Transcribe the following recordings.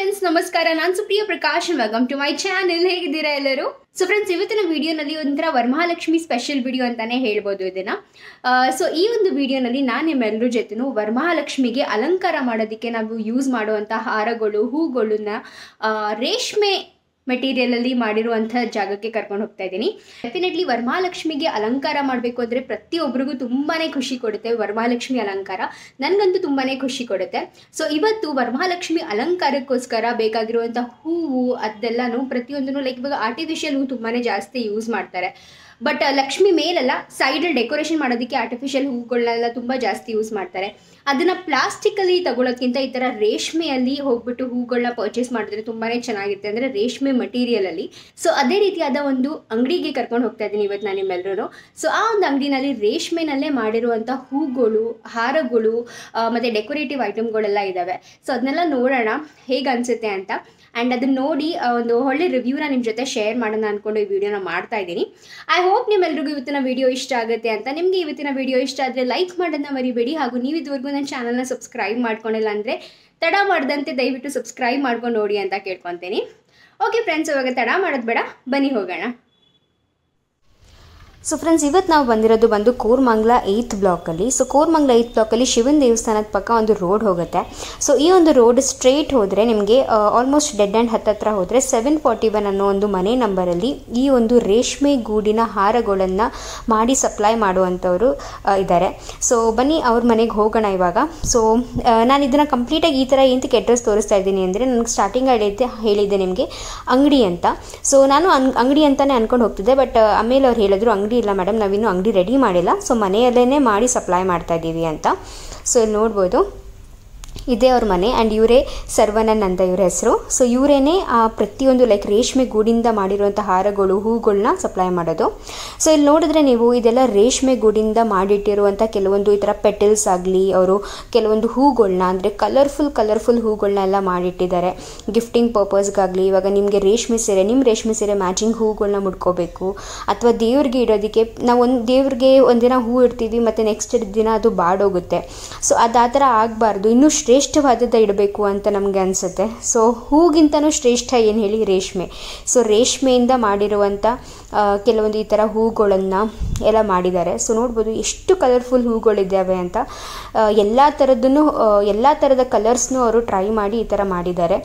Friends ನಮಸ್ಕಾರ ನಾನು Supriya Prakash welcome to my channel ಹೇಗಿದ್ದೀರಾ ಎಲ್ಲರೂ ಸೊ ಫ್ರೆಂಡ್ಸ್ ಇವತ್ತಿನ ವಿಡಿಯೋನಲ್ಲಿ ಒಂಥರ ವರಮಹಾಲಕ್ಷ್ಮಿ ಸ್ಪೆಷಲ್ ವಿಡಿಯೋ ಅಂತಾನೆ ಹೇಳ್ಬೋದು ಇದನ್ನ ಸೊ ಈ ಒಂದು ವಿಡಿಯೋನಲ್ಲಿ ನಾನು ನಿಮ್ಮೆಲ್ಲರ ಜೊತೆನೂ ವರಮಹಾಲಕ್ಷ್ಮಿಗೆ ಅಲಂಕಾರ ಮಾಡೋದಕ್ಕೆ ನಾವು ಯೂಸ್ ಮಾಡುವಂಥ ಹಾರಗಳು ಹೂಗಳನ್ನ ಆ, ರೇಷ್ಮೆ ಮೆಟೀರಿಯಲ್ ಅಲ್ಲಿ ಮಾಡಿರುವಂಥ ಜಾಗಕ್ಕೆ ಕರ್ಕೊಂಡು ಹೋಗ್ತಾ ಇದ್ದೀನಿ ಡೆಫಿನೆಟ್ಲಿ ವರಮಹಾಲಕ್ಷ್ಮಿಗೆ ಅಲಂಕಾರ ಮಾಡಬೇಕು ಅಂದರೆ ಪ್ರತಿಯೊಬ್ಬರಿಗೂ ತುಂಬಾನೇ ಖುಷಿ ಕೊಡುತ್ತೆ ವರಮಹಾಲಕ್ಷ್ಮಿ ಅಲಂಕಾರ ನನಗಂತೂ ತುಂಬಾನೇ ಖುಷಿ ಕೊಡುತ್ತೆ ಸೊ ಇವತ್ತು ವರಮಹಾಲಕ್ಷ್ಮಿ ಅಲಂಕಾರಕ್ಕೋಸ್ಕರ ಬೇಕಾಗಿರುವಂಥ ಹೂವು ಅದೆಲ್ಲನೂ ಪ್ರತಿಯೊಂದನ್ನು ಲೈಕ್ ಇವಾಗ ಆರ್ಟಿಫಿಷಿಯಲ್ ಹೂ ತುಂಬಾನೇ ಜಾಸ್ತಿ ಯೂಸ್ ಮಾಡ್ತಾರೆ ಬಟ್ ಲಕ್ಷ್ಮಿ ಮೇಲೆಲ್ಲ ಸೈಡಲ್ಲಿ ಡೆಕೋರೇಷನ್ ಮಾಡೋದಕ್ಕೆ ಆರ್ಟಿಫಿಷಿಯಲ್ ಹೂಗಳನ್ನೆಲ್ಲ ತುಂಬ ಜಾಸ್ತಿ ಯೂಸ್ ಮಾಡ್ತಾರೆ ಅದನ್ನು ಪ್ಲಾಸ್ಟಿಕಲ್ಲಿ ತಗೊಳ್ಳೋಕ್ಕಿಂತ ಈ ಥರ ರೇಷ್ಮೆಯಲ್ಲಿ ಹೋಗ್ಬಿಟ್ಟು ಹೂಗಳನ್ನ ಪರ್ಚೇಸ್ ಮಾಡಿದ್ರೆ ತುಂಬಾ ಚೆನ್ನಾಗಿರುತ್ತೆ ಅಂದರೆ ರೇಷ್ಮೆ ಮಟೀರಿಯಲಲ್ಲಿ ಸೊ ಅದೇ ರೀತಿಯಾದ ಒಂದು ಅಂಗಡಿಗೆ ಕರ್ಕೊಂಡು ಹೋಗ್ತಾ ಇದ್ದೀನಿ ಇವತ್ತು ನಾನು ನಿಮ್ಮೆಲ್ಲರೂ ಸೊ ಆ ಒಂದು ಅಂಗಡಿನಲ್ಲಿ ರೇಷ್ಮೆನಲ್ಲೇ ಮಾಡಿರುವಂಥ ಹೂಗಳು ಹಾರಗಳು ಆ, ಮತ್ತೆ ಡೆಕೋರೇಟಿವ್ ಐಟಮ್ಗಳೆಲ್ಲ ಇದ್ದಾವೆ ಸೊ ಅದನ್ನೆಲ್ಲ ನೋಡೋಣ ಹೇಗೆ ಅನಿಸುತ್ತೆ ಅಂತ ಆ್ಯಂಡ್ ಅದನ್ನ ನೋಡಿ ಆ, ಒಂದು ಒಳ್ಳೆ ರಿವ್ಯೂನ ನಿಮ್ಮ ಜೊತೆ ಶೇರ್ ಮಾಡೋಣ ಅಂದ್ಕೊಂಡು ಈ ವಿಡಿಯೋನ ಮಾಡ್ತಾ ಇದ್ದೀನಿ ಐ ಹೋಪ್ ನಿಮ್ಮೆಲ್ರಿಗೂ ಇವತ್ತಿನ ವಿಡಿಯೋ ಇಷ್ಟ ಆಗುತ್ತೆ ಅಂತ ನಿಮಗೆ ಇವತ್ತಿನ ವಿಡಿಯೋ ಇಷ್ಟ ಆದರೆ ಲೈಕ್ ಮಾಡೋದನ್ನ ಮರಿಬೇಡಿ ಹಾಗೂ ನೀವು ಇದುವರೆಗೂ ನನ್ನ ಚಾನಲ್ನ ಸಬ್ಸ್ಕ್ರೈಬ್ ಮಾಡ್ಕೊಂಡಿಲ್ಲ ಅಂದರೆ ತಡ ಮಾಡದಂತೆ ದಯವಿಟ್ಟು ಸಬ್ಸ್ಕ್ರೈಬ್ ಮಾಡ್ಕೊಂಡು ನೋಡಿ ಅಂತ ಕೇಳ್ಕೊತೀನಿ ಓಕೆ ಫ್ರೆಂಡ್ಸ್ ಇವಾಗ ತಡ ಮಾಡೋದು ಬೇಡ ಬನ್ನಿ ಹೋಗೋಣ ಸೊ ಫ್ರೆಂಡ್ಸ್ ಇವತ್ತು ನಾವು ಬಂದಿರೋದು ಬಂದು ಕೋರ್ಮಂಗ್ಲ ಏಯ್ತ್ ಬ್ಲಾಕಲ್ಲಿ ಸೊ ಕೋರ್ಮಂಗ್ಲ ಏಯ್ತ್ ಬ್ಲಾಕಲ್ಲಿ ಶಿವನ ದೇವಸ್ಥಾನದ ಪಕ್ಕ ಒಂದು ರೋಡ್ ಹೋಗುತ್ತೆ ಸೊ ಈ ಒಂದು ರೋಡ್ ಸ್ಟ್ರೇಟ್ ಹೋದರೆ ನಿಮಗೆ ಆಲ್ಮೋಸ್ಟ್ ಡೆಡ್ ಆ್ಯಂಡ್ ಹತ್ತತ್ರ ಹೋದರೆ ಸೆವೆನ್ ಫಾರ್ಟಿ ಒನ್ ಅನ್ನೋ ಒಂದು ಮನೆ ನಂಬರಲ್ಲಿ ಈ ಒಂದು ರೇಷ್ಮೆ ಗೂಡಿನ ಹಾರಗಳನ್ನು ಮಾಡಿ ಸಪ್ಲೈ ಮಾಡುವಂಥವ್ರು ಇದ್ದಾರೆ ಸೊ ಬನ್ನಿ ಅವ್ರ ಮನೆಗೆ ಹೋಗೋಣ ಇವಾಗ ಸೊ ನಾನು ಇದನ್ನು ಕಂಪ್ಲೀಟಾಗಿ ಈ ಥರ ಏನಕ್ಕೆ ಅಡ್ರೆಸ್ ತೋರಿಸ್ತಾ ಇದ್ದೀನಿ ಅಂದರೆ ನನಗೆ ಸ್ಟಾರ್ಟಿಂಗ್ ಹೇಳಿದ್ದೆ ಹೇಳಿದ್ದೆ ನಿಮಗೆ ಅಂಗಡಿ ಅಂತ ಸೊ ನಾನು ಅನ್ ಅಂಗಡಿ ಅಂತಲೇ ಅನ್ಕೊಂಡು ಹೋಗ್ತಿದ್ದೆ ಬಟ್ ಆಮೇಲೆ ಅವ್ರು ಹೇಳಿದ್ರು ಅಂಗಡಿ ಇಲ್ಲ ಮೇಡಮ್ ನಾವಿನ್ನೂ ಅಂಗಡಿ ರೆಡಿ ಮಾಡಿಲ್ಲ ಸೊ ಮನೆಯಲ್ಲೇ ಮಾಡಿ ಸಪ್ಲೈ ಮಾಡ್ತಾ ಇದ್ದೀವಿ ಅಂತ ಸೊ ಇಲ್ಲಿ ನೋಡ್ಬೋದು ಇದೇ ಅವ್ರ ಮನೆ ಆ್ಯಂಡ್ ಇವರೇ ಸರ್ವನನ್ ಅಂತ ಇವ್ರ ಹೆಸರು ಸೊ ಇವರೇನೆ ಆ ಪ್ರತಿಯೊಂದು ಲೈಕ್ ರೇಷ್ಮೆ ಗೂಡಿಂದ ಮಾಡಿರುವಂಥ ಹಾರಗಳು ಹೂಗಳನ್ನ ಸಪ್ಲೈ ಮಾಡೋದು ಸೊ ಇಲ್ಲಿ ನೋಡಿದ್ರೆ ನೀವು ಇದೆಲ್ಲ ರೇಷ್ಮೆ ಗೂಡಿಂದ ಮಾಡಿಟ್ಟಿರುವಂಥ ಕೆಲವೊಂದು ಈ ಥರ ಪೆಟಲ್ಸ್ ಆಗಲಿ ಅವರು ಕೆಲವೊಂದು ಹೂಗಳನ್ನ ಅಂದರೆ ಕಲರ್ಫುಲ್ ಕಲರ್ಫುಲ್ ಹೂಗಳನ್ನ ಎಲ್ಲ ಮಾಡಿಟ್ಟಿದ್ದಾರೆ ಗಿಫ್ಟಿಂಗ್ ಪರ್ಪಸ್ಗಾಗಲಿ ಇವಾಗ ನಿಮಗೆ ರೇಷ್ಮೆ ಸೀರೆ ನಿಮ್ಮ ರೇಷ್ಮೆ ಸೀರೆ ಮ್ಯಾಚಿಂಗ್ ಹೂಗಳನ್ನ ಮುಡ್ಕೋಬೇಕು ಅಥವಾ ದೇವ್ರಿಗೆ ಇಡೋದಕ್ಕೆ ನಾವು ಒಂದು ದೇವ್ರಿಗೆ ಒಂದಿನ ಹೂ ಇಡ್ತೀವಿ ಮತ್ತು ನೆಕ್ಸ್ಟ್ ದಿನ ಅದು ಬಾಡೋಗುತ್ತೆ ಸೊ ಅದು ಆ ಥರ ಆಗಬಾರ್ದು ಇನ್ನೂ ಶ್ರೇಷ್ಠವಾದದ್ದು ಇಡಬೇಕು ಅಂತ ನಮಗೆ ಅನಿಸುತ್ತೆ ಸೊ ಹೂಗಿಂತನೂ ಶ್ರೇಷ್ಠ ಏನು ಹೇಳಿ ರೇಷ್ಮೆ ಸೊ ರೇಷ್ಮೆಯಿಂದ ಮಾಡಿರುವಂಥ ಆ, ಕೆಲವೊಂದು ಈ ಥರ ಹೂಗಳನ್ನು ಎಲ್ಲ ಮಾಡಿದ್ದಾರೆ ಸೊ ನೋಡ್ಬೋದು ಎಷ್ಟು ಕಲರ್ಫುಲ್ ಹೂಗಳಿದ್ದಾವೆ ಅಂತ ಎಲ್ಲ ಥರದ್ದನ್ನು ಎಲ್ಲ ಥರದ ಕಲರ್ಸ್ನೂ ಅವರು ಟ್ರೈ ಮಾಡಿ ಈ ಥರ ಮಾಡಿದ್ದಾರೆ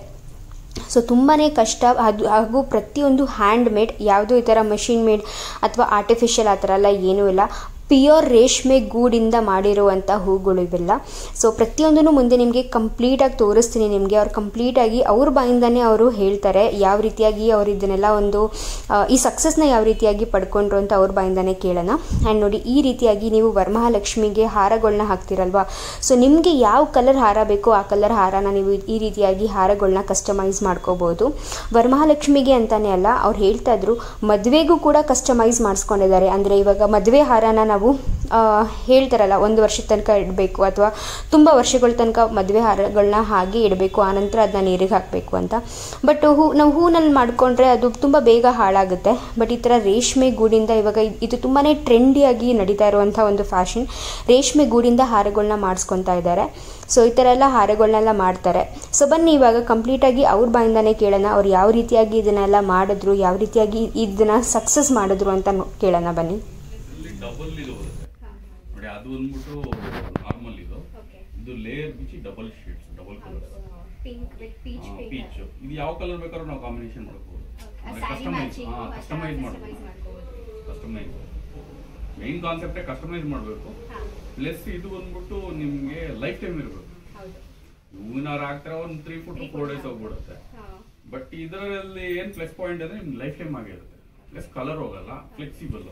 ಸೊ ತುಂಬಾ ಕಷ್ಟ ಅದು ಹಾಗೂ ಪ್ರತಿಯೊಂದು ಹ್ಯಾಂಡ್ ಮೇಡ್ ಯಾವುದೂ ಈ ಥರ ಮಷಿನ್ ಮೇಡ್ ಅಥವಾ ಆರ್ಟಿಫಿಷಿಯಲ್ ಆ ಥರ ಎಲ್ಲ ಏನೂ ಇಲ್ಲ ಪ್ಯೂರ್ ರೇಷ್ಮೆ ಗೂಡಿಂದ ಮಾಡಿರುವಂಥ ಹೂಗಳು ಇವೆಲ್ಲ ಸೊ ಪ್ರತಿಯೊಂದನ್ನು ಮುಂದೆ ನಿಮಗೆ ಕಂಪ್ಲೀಟಾಗಿ ತೋರಿಸ್ತೀನಿ ನಿಮಗೆ ಅವ್ರು ಕಂಪ್ಲೀಟಾಗಿ ಅವ್ರ ಬಾಯಿಂದನೇ ಅವರು ಹೇಳ್ತಾರೆ ಯಾವ ರೀತಿಯಾಗಿ ಅವ್ರು ಇದನ್ನೆಲ್ಲ ಒಂದು ಆ, ಈ ಸಕ್ಸಸ್ನ ಯಾವ ರೀತಿಯಾಗಿ ಪಡ್ಕೊಂಡ್ರು ಅಂತ ಅವ್ರ ಬಾಯಿಂದನೇ ಕೇಳೋಣ ಆ್ಯಂಡ್ ನೋಡಿ ಈ ರೀತಿಯಾಗಿ ನೀವು ವರಮಹಾಲಕ್ಷ್ಮಿಗೆ ಹಾರಗಳನ್ನ ಹಾಕ್ತಿರಲ್ವಾ ಸೊ ನಿಮಗೆ ಯಾವ ಕಲರ್ ಹಾರ ಬೇಕೋ ಆ ಕಲರ್ ಹಾರನ ನೀವು ಈ ರೀತಿಯಾಗಿ ಹಾರಗಳನ್ನ ಕಸ್ಟಮೈಸ್ ಮಾಡ್ಕೋಬೋದು ವರಮಹಾಲಕ್ಷ್ಮಿಗೆ ಅಂತಾನೆ ಅಲ್ಲ ಅವ್ರು ಹೇಳ್ತಾ ಇದ್ರು ಮದುವೆಗೂ ಕೂಡ ಕಸ್ಟಮೈಸ್ ಮಾಡಿಸ್ಕೊಂಡಿದ್ದಾರೆ ಅಂದರೆ ಇವಾಗ ಮದುವೆ ಹಾರನ ನಾವು ಆ, ಹೇಳ್ತಾರಲ್ಲ ಒಂದು ವರ್ಷದ ತನಕ ಇಡಬೇಕು ಅಥವಾ ತುಂಬ ವರ್ಷಗಳ ತನಕ ಮದುವೆ ಹಾರಗಳನ್ನ ಹಾಗೆ ಇಡಬೇಕು ಆನಂತರ ಅದನ್ನ ನೀರಿಗೆ ಹಾಕಬೇಕು ಅಂತ ಬಟ್ ಹೂ ನಾವು ಹೂನಲ್ಲಿ ಮಾಡಿಕೊಂಡ್ರೆ ಅದು ತುಂಬ ಬೇಗ ಹಾಳಾಗುತ್ತೆ ಬಟ್ ಈ ಥರ ರೇಷ್ಮೆ ಗೂಡಿಂದ ಇವಾಗ ಇದ್- ಇದು ತುಂಬಾ ಟ್ರೆಂಡಿಯಾಗಿ ನಡೀತಾ ಇರುವಂಥ ಒಂದು ಫ್ಯಾಷನ್ ರೇಷ್ಮೆ ಗೂಡಿಂದ ಹಾರಗಳನ್ನ ಮಾಡಿಸ್ಕೊತಾ ಇದ್ದಾರೆ ಸೊ ಈ ಥರ ಎಲ್ಲ ಹಾರಗಳನ್ನೆಲ್ಲ ಮಾಡ್ತಾರೆ ಸೊ ಬನ್ನಿ ಇವಾಗ ಕಂಪ್ಲೀಟಾಗಿ ಅವ್ರ ಬಾಯಿಂದನೇ ಕೇಳೋಣ ಅವ್ರು ಯಾವ ರೀತಿಯಾಗಿ ಇದನ್ನೆಲ್ಲ ಮಾಡಿದ್ರು ಯಾವ ರೀತಿಯಾಗಿ ಇದನ್ನ ಸಕ್ಸಸ್ ಮಾಡಿದ್ರು ಅಂತ ನೋ- ಕೇಳೋಣ ಬನ್ನಿ ಇಲ್ಲಿ ಡಬಲ್ ಇದು ಬರುತ್ತೆ ನೋಡಿ ಅದು ಬಂದ್ಬಿಟ್ಟು ನಾರ್ಮಲ್ ಇದು ಇದು ಲೇಯರ್ ಬಿಚ್ಚಿ double shades double colours peach ಇದು ಯಾವ ಕಲರ್ ಬೇಕಾದ್ರೂ ನಾವು ಕಾಂಬಿನೇಷನ್ ಮಾಡ್ಕೋಬಹುದು ಕಸ್ಟಮೈಸ್ ಹಾ ಕಸ್ಟಮೈಸ್ ಮಾಡ್ಬೋದು ಕಸ್ಟಮೈಸ್ ಮೈನ್ ಕಾನ್ಸೆಪ್ಟೇ ಕಸ್ಟಮೈಸ್ ಮಾಡಬೇಕು ಪ್ಲಸ್ ಇದು ಬಂದ್ಬಿಟ್ಟು ನಿಮಗೆ ಲೈಫ್ ಟೈಮ್ ಇರಬೇಕು ಹೂವಿನಾರ ಹಾಕ್ತಾರೆ ಒಂದು ತ್ರೀ ಫುಟ್ ಫೋರ್ ಡೇಸ್ ಹೋಗ್ಬಿಡುತ್ತೆ ಬಟ್ ಇದರಲ್ಲಿ ಏನ್ ಪ್ಲಸ್ ಪಾಯಿಂಟ್ ಅಂದ್ರೆ ನಿಮ್ಗೆ ಲೈಫ್ ಟೈಮ್ ಆಗಿರುತ್ತೆ ಪ್ಲಸ್ ಕಲರ್ ಹೋಗಲ್ಲ ಫ್ಲೆಕ್ಸಿಬಲ್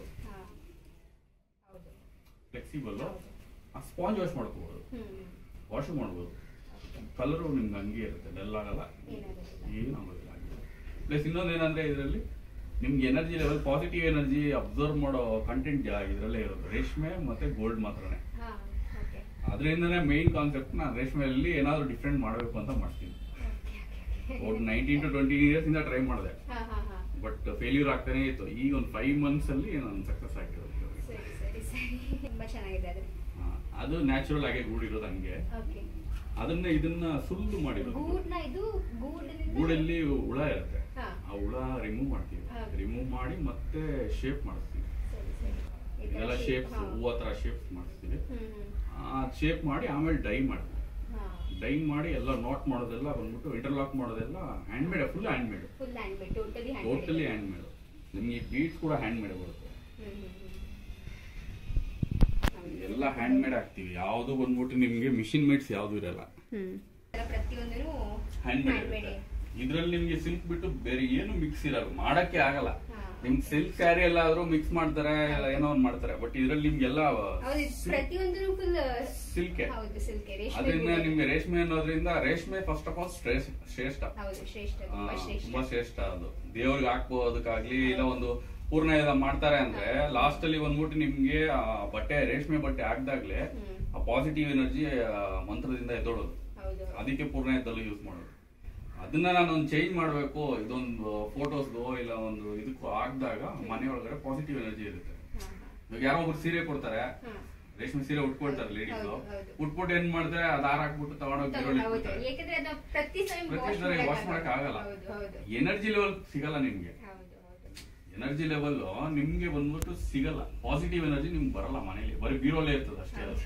ಫ್ಲೆಕ್ಸಿಬಲ್ ಸ್ಪಾಂಜ್ ವಾಶ್ ಮಾಡ್ಕೋಬಹುದು ವಾಶ್ ಮಾಡ್ಬೋದು ಕಲರು ನಿಮ್ಗೆ ಹಂಗೆ ಇರುತ್ತೆ ಡಲ್ ಆಗಲ್ಲ ಏನಾಗೋದಿಲ್ಲ ಪ್ಲಸ್ ಇನ್ನೊಂದು ಏನಂದ್ರೆ ಇದರಲ್ಲಿ ನಿಮ್ಗೆ energy level positive energy observe ಮಾಡೋ ಕಂಟೆಂಟ್ ಇದರಲ್ಲೇ ಇರೋದು ರೇಷ್ಮೆ ಮತ್ತೆ ಗೋಲ್ಡ್ ಮಾತ್ರನೇ ಅದರಿಂದನೇ ಮೈನ್ ಕಾನ್ಸೆಪ್ಟ್ ನಾನು ರೇಷ್ಮೆಯಲ್ಲಿ ಏನಾದರೂ ಡಿಫ್ರೆಂಟ್ ಮಾಡಬೇಕು ಅಂತ ಮಾಡ್ತೀನಿ ಒಂದು ನೈನ್ಟೀನ್ ಟು ಟ್ವೆಂಟಿ ಇಯರ್ಸ್ ಇಂದ ಟ್ರೈ ಮಾಡಿದೆ ಬಟ್ ಫೇಲ್ಯೂರ್ ಆಗ್ತಾನೆ ಇತ್ತು ಈಗ ಒಂದು ಫೈವ್ ಮಂತ್ಸ್ ಅಲ್ಲಿ ನಾನು ಸಕ್ಸಸ್ ಆಗಿರೋದು ಸರಿ ಸರಿ ಸರಿ ತುಂಬಾ ಚೆನ್ನಾಗಿದೆ ಅದು ಹಾ, ಅದು ನ್ಯಾಚುರಲ್ ಆಗಿ ಗೂಡಿರೋದು ಹಂಗೆ ಓಕೆ ಅದನ್ನ ಇದನ್ನ ಸುಲ್ಲು ಮಾಡಿರೋದು ಗೂಡ್ನ ಇದು ಗೂಡಿನಿಂದ ಗೂಡಲ್ಲಿ ಹುಳ ಇರುತ್ತೆ ಹಾ. ಆ ಹುಳ ರಿಮೂವ್ ಮಾಡ್ತೀವಿ ಹಾ. ರಿಮೂವ್ ಮಾಡಿ ಮತ್ತೆ ಶೇಪ್ ಮಾಡಿಸ್ತೀವಿ ಸರಿ ಸರಿ ಈ ತರ ಇದೆಲ್ಲ shape, ಶೇಪ್ಸ್ ಹಾ. ಹೂವ ತರ ಶೇಪ್ ಮಾಡಿಸ್ತೀವಿ ಹ್ಮ್ ಹ್ಮ್. ಆ ಶೇಪ್ ಮಾಡಿ ಆಮೇಲೆ ಡೈ ಮಾಡ್ತೀವಿ ಹಾ ಡೈ ಮಾಡಿ ಎಲ್ಲ ನಾಟ್ ಮಾಡೋದೆಲ್ಲ ಬಂದ್ಬಿಟ್ಟು ಇಂಟರ್ಲಾಕ್ ಮಾಡೋದೆಲ್ಲ hand made full hand made full hand made totally hand totally hand made ನಿಮಗೆ ಬೀಟ್ಸ್ ಕೂಡ ಹ್ಯಾಂಡ್ ಮೇಡ್ ಬರುತ್ತೆ ಎಲ್ಲ ಹ್ಯಾಂಡ್ ಮೇಡ್ ಹಾಕ್ತಿವಿ ಯಾವುದು ಬಂದ್ಬಿಟ್ಟು ನಿಮ್ಗೆ ಮಿಷಿನ್ ಮೇಡ್ಸ್ ಯಾವ್ದು ಇರಲ್ಲ ಪ್ರತಿಯೊಂದೂ ಹ್ಯಾಂಡ್ ಮೇಡ್ ಇರುತ್ತೆ ಇದ್ರಲ್ಲಿ ನಿಮ್ಗೆ ಸಿಲ್ಕ್ ಬಿಟ್ಟು ಬೇರೆ ಏನು ಮಿಕ್ಸ್ ಇರಲ್ಲ ಮಾಡಕ್ಕೆ ಆಗಲ್ಲ ಹಾ. ನಿಮ್ಗೆ ಸಿಲ್ಕ್ ಸ್ಯಾರಿ ಎಲ್ಲ ಆದ್ರೂ ಮಿಕ್ಸ್ ಮಾಡ್ತಾರೆ ಇಲ್ಲ ಏನೋ ಒಂದ್ ಮಾಡ್ತಾರೆ ಬಟ್ ಇದ್ರಲ್ಲಿ ನಿಮ್ಗೆಲ್ಲ ಹೌದು ಪ್ರತಿಯೊಂದು ಫುಲ್ ಸಿಲ್ಕೆ ಹೌದು ಸಿಲ್ಕೆ ರೇಷ್ಮೆ ಅದರಿಂದ ಗೂಡು. ನಿಮ್ಗೆ ರೇಷ್ಮೆ ಅನ್ನೋದ್ರಿಂದ ರೇಷ್ಮೆ ಫಸ್ಟ್ ಆಫ್ ಆಲ್ ಶ್ರೇಷ್ಠ ಹೌದು ಶ್ರೇಷ್ಠ ಆ, ತುಂಬಾ ಶ್ರೇಷ್ಠ ತುಂಬಾ ಶ್ರೇಷ್ಠ ಅದು ದೇವ್ರಿಗೆ ಹಾಕ್ಬೋದಕ್ಕಾಗ್ಲಿ ಇಲ್ಲ ಒಂದು ಪೂರ್ಣ ಎಲ್ಲ ಮಾಡ್ತಾರೆ ಅಂದ್ರೆ ಲಾಸ್ಟ್ ಅಲ್ಲಿ ಬಂದ್ಬಿಟ್ಟು ನಿಮ್ಗೆ ಆ ಬಟ್ಟೆ ರೇಷ್ಮೆ ಬಟ್ಟೆ ಹಾಕ್ದಾಗ್ಲೇ ಹ್ಮ್. ಆ ಪಾಸಿಟಿವ್ ಎನರ್ಜಿ ಮಂತ್ರದಿಂದ ಎದ್ದೋಳೋದು ಹೌದು ಅದಕ್ಕೆ ಪೂರ್ಣ ಎದ್ದಲು ಯೂಸ್ ಮಾಡೋದು ಅದನ್ನ ನಾನು ಒಂದು ಚೇಂಜ್ ಮಾಡ್ಬೇಕು ಇದೊಂದು ಫೋಟೋಸ್ಗೋ ಇಲ್ಲ ಒಂದು ಇದಕ್ಕೂ ಹಾಕ್ದಾಗ ಮನೆ ಒಳಗಡೆ ಪಾಸಿಟಿವ್ ಎನರ್ಜಿ ಇರುತ್ತೆ ಹಾ, ಹಾ. ಇವಾಗ ಯಾರೋ ಒಬ್ರು ಸೀರೆ ಕೊಡ್ತಾರೆ ಹಾ. ರೇಷ್ಮೆ ಸೀರೆ ಉಟ್ಕೊಳ್ತಾರೆ ಲೇಡೀಸ್ ಹೌದು, ಹೌದು. ಉಟ್ಬಿಟ್ಟು ಏನ್ ಮಾಡ್ತಾರೆ ಅದ್ ಹಾರ ಹಾಕ್ಬಿಟ್ಟು ತಗೊಂಡೋಗಿ ಹೌದು, ಈರುಳ್ಳಿ ಹೌದು. ಇಟ್ಬಿಡ್ತಾರೆ ಯಾಕಂದ್ರೆ ಅದು ಪ್ರತಿ ಸಲ ಪ್ರತಿ wash ಸರಿ ಮಾಡಕ್ ವಾಶ್ ಮಾಡಕ್ ಆಗಲ್ಲ ಹೌದು ಹೌದು ಎನರ್ಜಿ ಲೆವೆಲ್ ಸಿಗಲ್ಲ ನಿಮ್ಗೆ ಹೌದು ಹೌದು ಎನರ್ಜಿ ಲೆವೆಲ್ ನಿಮ್ಗೆ ಬಂದ್ಬಿಟ್ಟು ಸಿಗಲ್ಲ ಪಾಸಿಟಿವ್ ಎನರ್ಜಿ ನಿಮ್ಗೆ ಬರಲ್ಲ ಮನೇಲಿ ಬರೀ ಬೀರೋಲೇ ಇರ್ತದೆ ಅಷ್ಟೇ ಅದು.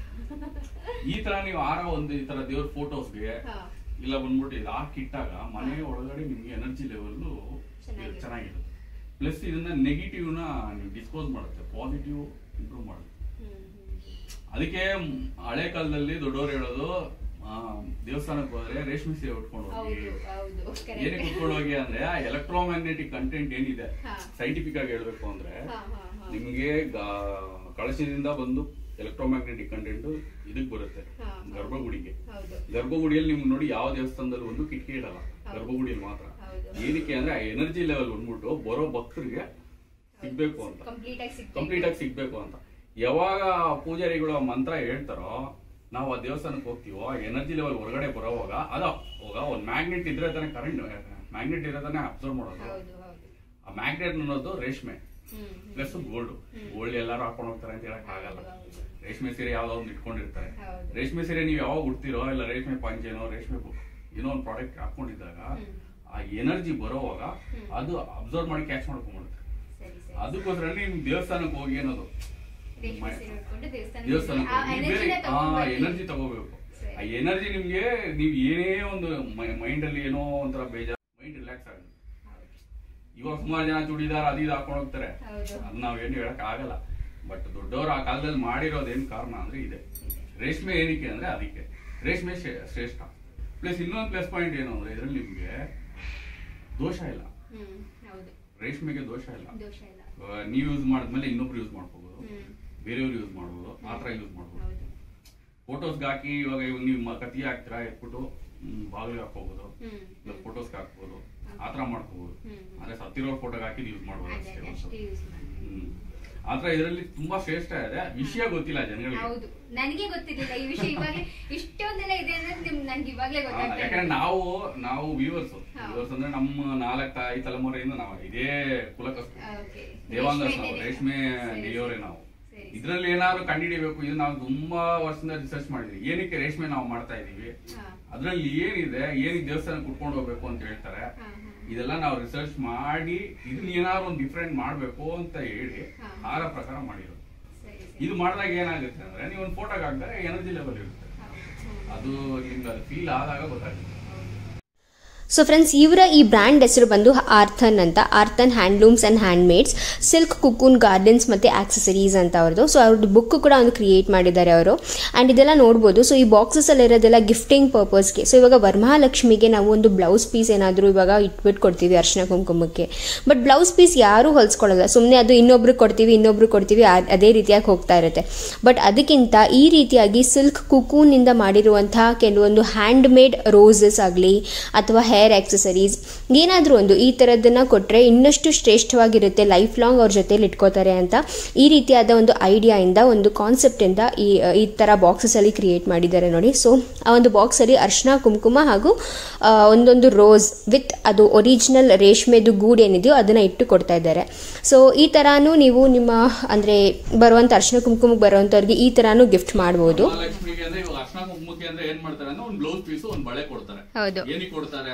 ಈ ತರ ನೀವು ಆರ ಒಂದು ಈ ತರ ದೇವ್ರ ಫೋಟೋಸ್ಗೆ ಹಾ. ಇಲ್ಲ ಬಂದ್ಬಿಟ್ಟು ಇದು ಹಾಕಿಟ್ಟಾಗ ಮನೆ ಒಳಗಡೆ ನಿಮ್ಗೆ ಎನರ್ಜಿ ಲೆವೆಲ್ ಚೆನ್ನಾಗಿರುತ್ತೆ. ಚೆನ್ನಾಗಿರುತ್ತೆ ಪ್ಲಸ್ ಇದನ್ನ ನೆಗೆಟಿವ್ ನ ನೀವು ಡಿಸ್ಪೋಸ್ ಮಾಡುತ್ತೆ ಪಾಸಿಟಿವ್ ಇಂಪ್ರೂವ್ ಮಾಡುತ್ತೆ ಹ್ಮ್, ಹ್ಮ್. ಅದಕ್ಕೆ ಮ್, ಹಳೆ ಕಾಲದಲ್ಲಿ ದೊಡ್ಡವರು ಹೇಳೋದು ಆ, ದೇವಸ್ಥಾನಕ್ಕೆ ಹೋದ್ರೆ ರೇಷ್ಮೆ ಸೀರೆ ಉಟ್ಕೊಂಡು ಹೋಗಿ ಹೌದು ಹೌದು ಏನಕ್ಕೆ correct. ಉಟ್ಕೊಂಡು ಹೋಗಿ ಅಂದ್ರೆ ಎಲೆಕ್ಟ್ರೋಮ್ಯಾಗ್ನೆಟಿಕ್ ಕಂಟೆಂಟ್ ಏನಿದೆ ಹಾ. ಸೈಂಟಿಫಿಕ್ ಆಗಿ ಹೇಳ್ಬೇಕು ಅಂದ್ರೆ ಹಾ, ಹಾ, ಹಾ. ನಿಮ್ಗೆ ಗಾ- ಕಳಶದಿಂದ ಬಂದು ಎಲೆಕ್ಟ್ರೋಮ್ಯಾಗ್ನೆಟಿಕ್ ಕಂಟೆಂಟ್ ಇದಕ್ ಬರುತ್ತೆ ಹಾ, ಹಾ. ಗರ್ಭಗುಡಿಗೆ ಹೌದು ಗರ್ಭಗುಡಿಯಲ್ಲಿ ನಿಮ್ಗೆ ನೋಡಿ ಯಾವ ದೇವಸ್ಥಾನದಲ್ಲಿ ಒಂದು ಕಿಟಕಿ ಇಡಲ್ಲ ಗರ್ಭಗುಡಿಯಲ್ಲಿ ಮಾತ್ರ ಹೌದು. ಏನಕ್ಕೆ ಅಂದ್ರೆ ಎನರ್ಜಿ ಲೆವೆಲ್ ಬಂದ್ಬಿಟ್ಟು ಬರೋ ಭಕ್ತರಿಗೆ ಸಿಗ್ಬೇಕು ಅಂತ ಕಂಪ್ಲೀಟ್ ಆಗಿ ಸಿಗ್ಬೇಕು. ಕಂಪ್ಲೀಟ್ ಆಗಿ ಸಿಗ್ಬೇಕು ಅಂತ ಯಾವಾಗ ಪೂಜಾರಿಗಳು ಆ ಮಂತ್ರ ಹೇಳ್ತಾರೋ ನಾವು ಆ ದೇವಸ್ಥಾನಕ್ಕೆ ಹೋಗ್ತೀವೋ ಎನರ್ಜಿ ಲೆವೆಲ್ ಹೊರಗಡೆ ಬರೋವಾಗ ಅದ ಹೋಗ ಒಂದ್ ಮ್ಯಾಗ್ನೆಟ್ ಇದ್ರೆ ತಾನೇ ಕರೆಂಟ್ ಮ್ಯಾಗ್ನೆಟ್ ಇದ್ರೆ ತಾನೇ ಅಬ್ಸರ್ವ್ ಮಾಡೋದು ಹೌದು ಹೌದು ಆ ಮ್ಯಾಗ್ನೆಟ್ ಅನ್ನೋದು ರೇಷ್ಮೆ ಹ್ಮ್ ಹ್ಮ್. ಪ್ಲಸ್ ಗೋಲ್ಡ್ ಗೋಲ್ಡ್ ಎಲ್ಲಾರು ಹಾಕೊಂಡು ಹೋಗ್ತಾರೆ ಅಂತ ಹೇಳಕ್ ಆಗಲ್ಲ ಹೌದು. ರೇಷ್ಮೆ ಸೀರೆ ಯಾವ್ದೋ ಒಂದು ಇಟ್ಕೊಂಡಿರ್ತಾರೆ ಹೌದು. ರೇಷ್ಮೆ ಸೀರೆ ನೀವು ಯಾವಾಗ ಉಡ್ತಿರೋ ಇಲ್ಲ ರೇಷ್ಮೆ ಪಂಚೆನೋ ರೇಷ್ಮೆ ಬು- ಏನೋ ಒಂದು ಪ್ರಾಡಕ್ಟ್ ಹಾಕೊಂಡಿದ್ದಾಗ ಆ ಎನರ್ಜಿ ಬರೋವಾಗ ಅದು ಅಬ್ಸರ್ವ್ ಮಾಡಿ ಕ್ಯಾಚ್ ಮಾಡ್ಕೊಂಡ್ಬಿಡುತ್ತೆ ಸರಿ ಸರಿ ಅದಕ್ಕೋಸ್ಕರ ನಿಮ್ ದೇವಸ್ಥಾನಕ್ಕೆ ಹೋಗಿ ಅನ್ನೋದು ರೇಷ್ಮೆ ಸೀರೆ ಉಟ್ಕೊಂಡು ದೇವಸ್ಥಾನಕ್ಕೆ ದೇವಸ್ಥಾನಕ್ಕೆ ಆ ಹೋಗಿ energy ಬೇರೆ ನ ಆ ತಗೊಂಡ್ಬರ್ತೀವಿ. ಎನರ್ಜಿ ತಗೋಬೇಕು ಸರಿ. ಆ ಎನರ್ಜಿ ನಿಮ್ಗೆ ನೀವ್ ಏನೇ ಒಂದು ಮೈಂಡ್ ಅಲ್ಲಿ ಏನೋ ಒಂಥರ ಬೇಜಾರ್ ಮೈಂಡ್ ರಿಲ್ಯಾಕ್ಸ್ ಆಗುತ್ತೆ ಹೌದು. ಇವಾಗ ಸುಮಾರು ಜನ ಚೂಡಿದಾರ್ ಅದು ಇದು ಹಾಕೊಂಡು ಹೋಗ್ತಾರೆ ಹೌದು. ಅದ್ ನಾವೇನು ಹೇಳಕ್ ಆಗಲ್ಲ ಬಟ್ ದೊಡ್ಡವರು ಆ ಕಾಲದಲ್ಲಿ ಮಾಡಿರೋದೇನ್ ಕಾರಣ ಅಂದ್ರೆ ಇದೆ ರೇಷ್ಮೆ ಏನಕ್ಕೆ ಅಂದ್ರೆ ಅದಕ್ಕೆ ರೇಷ್ಮೆ ಶ್ರೇ- ಶ್ರೇಷ್ಠ ಪ್ಲಸ್ ಇನ್ನೊಂದು ಪ್ಲಸ್ ಪಾಯಿಂಟ್ ಏನು ಅಂದ್ರೆ ಇದ್ರಲ್ಲಿ ನಿಮ್ಗೆ ದೋಷ ಇಲ್ಲ ಹ್ಮ್ ಹೌದು ರೇಷ್ಮೆಗೆ ದೋಷ ಇಲ್ಲ ದೋಷ ಇಲ್ಲ ಇವಾಗ ನೀವ್ ಯೂಸ್ ಮಾಡಿದ್ಮೇಲೆ ಇನ್ನೊಬ್ರು ಯೂಸ್ ಮಾಡ್ಕೋಬಹುದು ಹ್ಮ್ ಬೇರೆಯವ್ರು ಯೂಸ್ ಮಾಡ್ಬೋದು ಆ ಥರ ಯೂಸ್ ಮಾಡ್ಬೋದು ಹೌದು ಫೋಟೋಸ್ಗೆ ಹಾಕಿ ಇವಾಗ ಇವಾಗ ನೀವು ಮ- ಕತ್ತಿ ಹಾಕ್ತೀರಾ ಎತ್ಬಿಟ್ಟು ಬಾಗಿಲಿಗೆ ಹಾಕೋಬಹುದು ಹ್ಮ್ ಇಲ್ಲ ಫೋಟೋಸ್ಗೆ ಹಾಕ್ಬೋದು ಆ ಥರ ಮಾಡ್ಕೋಬಹುದು ಹ್ಮ್. ಅಂದ್ರೆ ಸತ್ತಿರೋ ಫೋಟೋಗೆ ಹಾಕಿ ಯೂಸ್ ಮಾಡ್ಬೋದು ಅದೇ ಅಷ್ಟೇ ಅಷ್ಟೇ ಒಂದು. ಯೂಸ್ ಮಾಡಿ ಹ್ಮ್ ಆತರ ಇದರಲ್ಲಿ ತುಂಬಾ ಶ್ರೇಷ್ಠ ಇದೆ ವಿಷಯ ಗೊತ್ತಿಲ್ಲ ಜನಗಳಿಗೆ ಹೌದು ನನಗೆ ಗೊತ್ತಿರ್ಲಿಲ್ಲ ಈ ವಿಷಯ ಇವಾಗ ಇಷ್ಟೊಂದೆಲ್ಲ ಇದೆ ಅಂದ್ರೆ ನಿಮ್ ನನ್ಗೆ ಇವಾಗ್ಲೇ ಆ, ಗೊತ್ತಾಗ್ತಾ ಯಾಕಂದ್ರೆ ಇದೆ. ನಾವು ನಾವು ವ್ಯೂವರ್ಸ್ ಹಾ. ವ್ಯೂವರ್ಸ್ ಅಂದ್ರೆ ನಮ್ಮ ನಾಲ್ಕ ಐದು ತಲೆಮಾರೆಯಿಂದ ನಾವು ಇದೇ ಕುಲಕಸ್ತು ಆ, okay. ದೇವಾಂಗ ರೇಷ್ಮೆ ನಾವು ಇದೆ. ರೇಷ್ಮೆ ಸರಿ, ನೆಯ್ಯೋರೆ ಸರಿ. ನಾವು ಸರಿ. ಇದ್ರಲ್ಲಿ ಏನಾದ್ರು ಕಂಡುಹಿಡಿಬೇಕು ಇದು ನಾವು ತುಂಬಾ ವರ್ಷದಿಂದ ರಿಸರ್ಚ್ ಮಾಡಿದ್ವಿ ಏನಕ್ಕೆ ರೇಷ್ಮೆ ನಾವು ಮಾಡ್ತಾ ಇದೀವಿ ಹಾ. ಅದ್ರಲ್ಲಿ ಏನಿದೆ ಏನಕ್ಕೆ ದೇವಸ್ಥಾನ ಕುಟ್ಕೊಂಡು ಹೋಗ್ಬೇಕು ಅಂತ ಹೇಳ್ತಾರೆ ಹಾ, ಹಾ. ಇದೆಲ್ಲ ನಾವು ರಿಸರ್ಚ್ ಮಾಡಿ ಇದನ್ನ ಏನಾದ್ರು ಒಂದು ಡಿಫ್ರೆಂಟ್ ಮಾಡ್ಬೇಕು ಅಂತ ಹೇಳಿ ಹಾ. ಆರ ಪ್ರಕಾರ ಮಾಡಿರೋದು ಸರಿ, ಸರಿ. ಇದು ಮಾಡಿದಾಗ ಏನಾಗುತ್ತೆ ಅಂದ್ರೆ ನೀವು ಒಂದು ಫೋಟೋಗೆ ಹಾಕಿದ್ರೆ ಎನರ್ಜಿ ಲೆವೆಲ್ ಇರುತ್ತೆ ಹೌದು. ಹ್ಮ್. ಅದು ನಿಮ್ಗೆ ಅದು ಫೀಲ್ ಆದಾಗ ಗೊತ್ತಾಗುತ್ತೆ ಸೊ ಫ್ರೆಂಡ್ಸ್ ಇವರ ಈ ಬ್ರ್ಯಾಂಡ್ ಹೆಸರು ಬಂದು ಆರ್ಥನ್ ಅಂತ Aarthan handlooms and handmades silk cocoon gardens ಮತ್ತು ಆಕ್ಸೆಸರೀಸ್ ಅಂತ ಅವ್ರದ್ದು ಸೊ ಅವ್ರದ್ದು ಬುಕ್ ಕೂಡ ಒಂದು ಕ್ರಿಯೇಟ್ ಮಾಡಿದ್ದಾರೆ ಅವರು ಆ್ಯಂಡ್ ಇದೆಲ್ಲ ನೋಡ್ಬೋದು ಸೊ ಈ ಬಾಕ್ಸಸಲ್ಲಿ ಇರೋದೆಲ್ಲ ಗಿಫ್ಟಿಂಗ್ ಪರ್ಪಸ್ಗೆ ಸೊ ಇವಾಗ ವರಮಹಾಲಕ್ಷ್ಮಿಗೆ ನಾವು ಒಂದು ಬ್ಲೌಸ್ ಪೀಸ್ ಏನಾದರೂ ಇವಾಗ ಇಟ್ಬಿಟ್ಟು ಕೊಡ್ತೀವಿ ಅರ್ಶಿನ ಕುಂಕುಮಕ್ಕೆ ಬಟ್ ಬ್ಲೌಸ್ ಪೀಸ್ ಯಾರೂ ಹೊಲ್ಸ್ಕೊಳ್ಳಲ್ಲ ಸುಮ್ಮನೆ ಅದು ಇನ್ನೊಬ್ರಿಗೆ ಕೊಡ್ತೀವಿ ಇನ್ನೊಬ್ರು ಕೊಡ್ತೀವಿ ಆ- ಅದೇ ರೀತಿಯಾಗಿ ಹೋಗ್ತಾ ಇರುತ್ತೆ ಬಟ್ ಅದಕ್ಕಿಂತ ಈ ರೀತಿಯಾಗಿ ಸಿಲ್ಕ್ ಕುಕೂನಿಂದ ಮಾಡಿರುವಂತಹ ಕೆಲವೊಂದು ಹ್ಯಾಂಡ್ ಮೇಡ್ ರೋಸಸ್ ಆಗಲಿ ಅಥವಾ ಹೇರ್ ಆಕ್ಸೆಸರೀಸ್ ಏನಾದರೂ ಒಂದು ಈ ಥರದ್ದನ್ನು ಕೊಟ್ಟರೆ ಇನ್ನಷ್ಟು ಶ್ರೇಷ್ಠವಾಗಿರುತ್ತೆ ಲೈಫ್ ಲಾಂಗ್ ಅವ್ರ ಜೊತೆಲಿ ಇಟ್ಕೋತಾರೆ ಅಂತ ಈ ರೀತಿಯಾದ ಒಂದು ಐಡಿಯಾಯಿಂದ ಒಂದು ಕಾನ್ಸೆಪ್ಟಿಂದ ಈ ಈ ಥರ ಬಾಕ್ಸಸಲ್ಲಿ ಕ್ರಿಯೇಟ್ ಮಾಡಿದ್ದಾರೆ ನೋಡಿ ಸೊ ಆ ಒಂದು ಬಾಕ್ಸಲ್ಲಿ ಅರ್ಶಿನ ಕುಂಕುಮ ಹಾಗೂ ಆ, ಒಂದೊಂದು ರೋಸ್ ವಿತ್ ಅದು ಒರಿಜಿನಲ್ ರೇಷ್ಮೆದು ಗೂಡು ಏನಿದೆಯೋ ಅದನ್ನು ಇಟ್ಟು ಕೊಡ್ತಾ ಇದ್ದಾರೆ ಸೊ ಈ ಥರನೂ ನೀವು ನಿಮ್ಮ ಅಂದರೆ ಬರುವಂಥ ಅರ್ಶಿನ ಕುಂಕುಮಕ್ಕೆ ಬರುವಂಥವ್ರಿಗೆ ಈ ಥರನೂ ಗಿಫ್ಟ್ ಮಾಡ್ಬೋದು ಮಹಾಲಕ್ಷ್ಮಿಗೆ ಅಂದ್ರೆ ಇವಾಗ ಅರ್ಶನ ಕುಂಕುಮಕ್ಕೆ ಅಂದ್ರೆ ಏನ್ ಮಾಡ್ತಾರೆ ಅಂದ್ರೆ ಒಂದ್ ಬ್ಲೌಸ್ ಪೀಸ್ ಒಂದ್ ಬಳೆ ಕೊಡ್ತಾರೆ ಹೌದು. ಏನಕ್ಕೆ ಕೊಡ್ತಾರೆ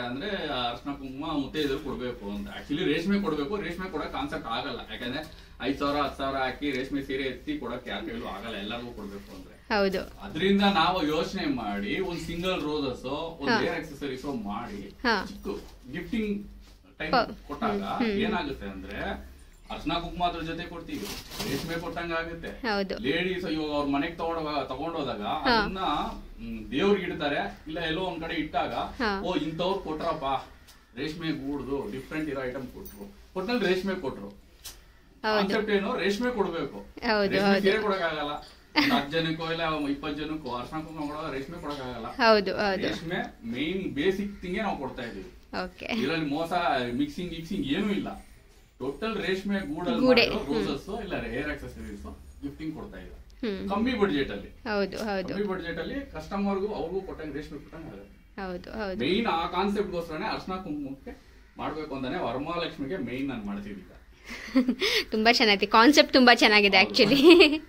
ಅಂದ್ರೆ ಅರ್ಶನ ಕುಂಕುಮ ಮುತ್ತೈದರು ಕೊಡ್ಬೇಕು ಅಂತ ಆಕ್ಚುಲಿ ರೇಷ್ಮೆ ಕೊಡ್ಬೇಕು ರೇಷ್ಮೆ ಕೊಡಕ್ ಕಾನ್ಸೆಪ್ಟ್ ಆಗಲ್ಲ ಯಾಕಂದ್ರೆ ಐದ್ ಸಾವಿರ ಹತ್ತು ಸಾವಿರ ಹಾಕಿ ರೇಷ್ಮೆ ಸೀರೆ ಎತ್ತಿ ಕೊಡಕ್ ಯಾರ ಕೈಲೂ ಆಗಲ್ಲ ಎಲ್ಲರಿಗೂ ಕೊಡ್ಬೇಕು ಅಂದ್ರೆ ಹೌದು ಅದರಿಂದ ನಾವು ಯೋಚನೆ ಮಾಡಿ ಒಂದ್ ಸಿಂಗಲ್ ರೋಸಸ್ ಒಂದ್ ಏರ್ ಅಕ್ಸೆಸರೀಸ್ ಮಾಡಿ ಹಾ. ಚಿಕ್ಕ ಗಿಫ್ಟಿಂಗ್ ಟೈಮ್ ಕೊಟ್ಟಾಗ ಏನಾಗುತ್ತೆ ಅಂದ್ರೆ ಅರ್ಶನ ಕುಂಕುಮ ಅದ್ರ ಜೊತೆ ಕೊಡ್ತೀವಿ ರೇಷ್ಮೆ ಕೊಟ್ಟಂಗ ಆಗುತ್ತೆ ಹೌದು ಲೇಡೀಸ್ ಇವಾಗ ಅವ್ರ ಮನೆಗ್ ತಗೊಂಡೋಗ ತಗೊಂಡೋದಾಗ ಅದನ್ನ ಮ್, ದೇವ್ರಿಗೆ ಇಡ್ತಾರೆ ಇಲ್ಲ ಎಲ್ಲೋ ಒಂದ್ ಕಡೆ ಇಟ್ಟಾಗ ಹಾ. ಓ ಇಂಥವ್ರು ಕೊಟ್ರಪ್ಪ ರೇಷ್ಮೆ ಗೂಡ್ದು ಡಿಫ್ರೆಂಟ್ ಇರೋ ಐಟಮ್ ಕೊಟ್ರು ಒಟ್ನಲ್ಲಿ ರೇಷ್ಮೆ ಕೊಟ್ರು ಕಾನ್ಸೆಪ್ಟ್ ಏನು ರೇಷ್ಮೆ ಕೊಡ್ಬೇಕು ಹೌದು, ರೇಷ್ಮೆ ಹೌದು. ಸೀರೆ ಕೊಡಕ್ಕಾಗಲ್ಲ ಒಂದ್ ಹತ್ತು ಜನಕ್ಕೋ ಇಲ್ಲ ಇಪ್ಪತ್ತು ಜನಕ್ಕೋ ಅರ್ಶನ ಕುಂಕುಮ ಕೊಡೋ ರೇಷ್ಮೆ ಕೊಡಕ್ಕಾಗಲ್ಲ ಹೌದು ಹೌದು ರೇಷ್ಮೆ ಮೇನ್ ಬೇಸಿಕ್ ಥಿಂಗೇ ನಾವು ಕೊಡ್ತಾ ಇದೀವಿ ಓಕೆ ಇದರಲ್ಲಿ ಮೋಸ ಮಿಕ್ಸಿಂಗ್ ಗಿಕ್ಸಿಂಗ್ ಏನೂ ಇಲ್ಲ ಟೋಟಲ್ ರೇಷ್ಮೆ ಗೂಡೆ. ಗೂಡಲ್ಲಿ ರೋಸಸ್ ಇಲ್ಲ ಹೇರ್ ಆಕ್ಸೆಸರೀಸ್ ಗಿಫ್ಟಿಂಗ್ ಕೊಡ್ತಾ ಇಲ್ಲ ಹ್ಮ್ ಕಮ್ಮಿ ಬಡ್ಜೆಟ್ ಅಲ್ಲಿ ಹೌದು ಹೌದು ಕಮ್ಮಿ ಬಡ್ಜೆಟ್ ಅಲ್ಲಿ ಕಸ್ಟಮರ್ಗೂ ಅವ್ರಿಗೂ ಕೊಟ್ಟಂಗೆ ರೇಷ್ಮೆ ಕೊಟ್ಟಂಗೆ ಆಗುತ್ತೆ ಹೌದು ಹೌದು ಮೇನ್ ಆ ಕಾನ್ಸೆಪ್ಟ್ ಗೋಸ್ಕರನೇ ಅರ್ಶನ ಕುಂಕುಮಕ್ಕೆ ಮಾಡ್ಬೇಕು ಅಂತಾನೆ ವರಮಹಾಲಕ್ಷ್ಮಿಗೆ ಮೇನ್ ನಾನು ಮಾಡ್ತಿದ್ದಿಲ್ಲ ತುಂಬಾ ಚೆನ್ನಾಗಿದೆ ಕಾನ್ಸೆಪ್ಟ್ ತುಂಬಾ ಚೆನ್ನಾಗಿದೆ ಆಕ್ಚುಲಿ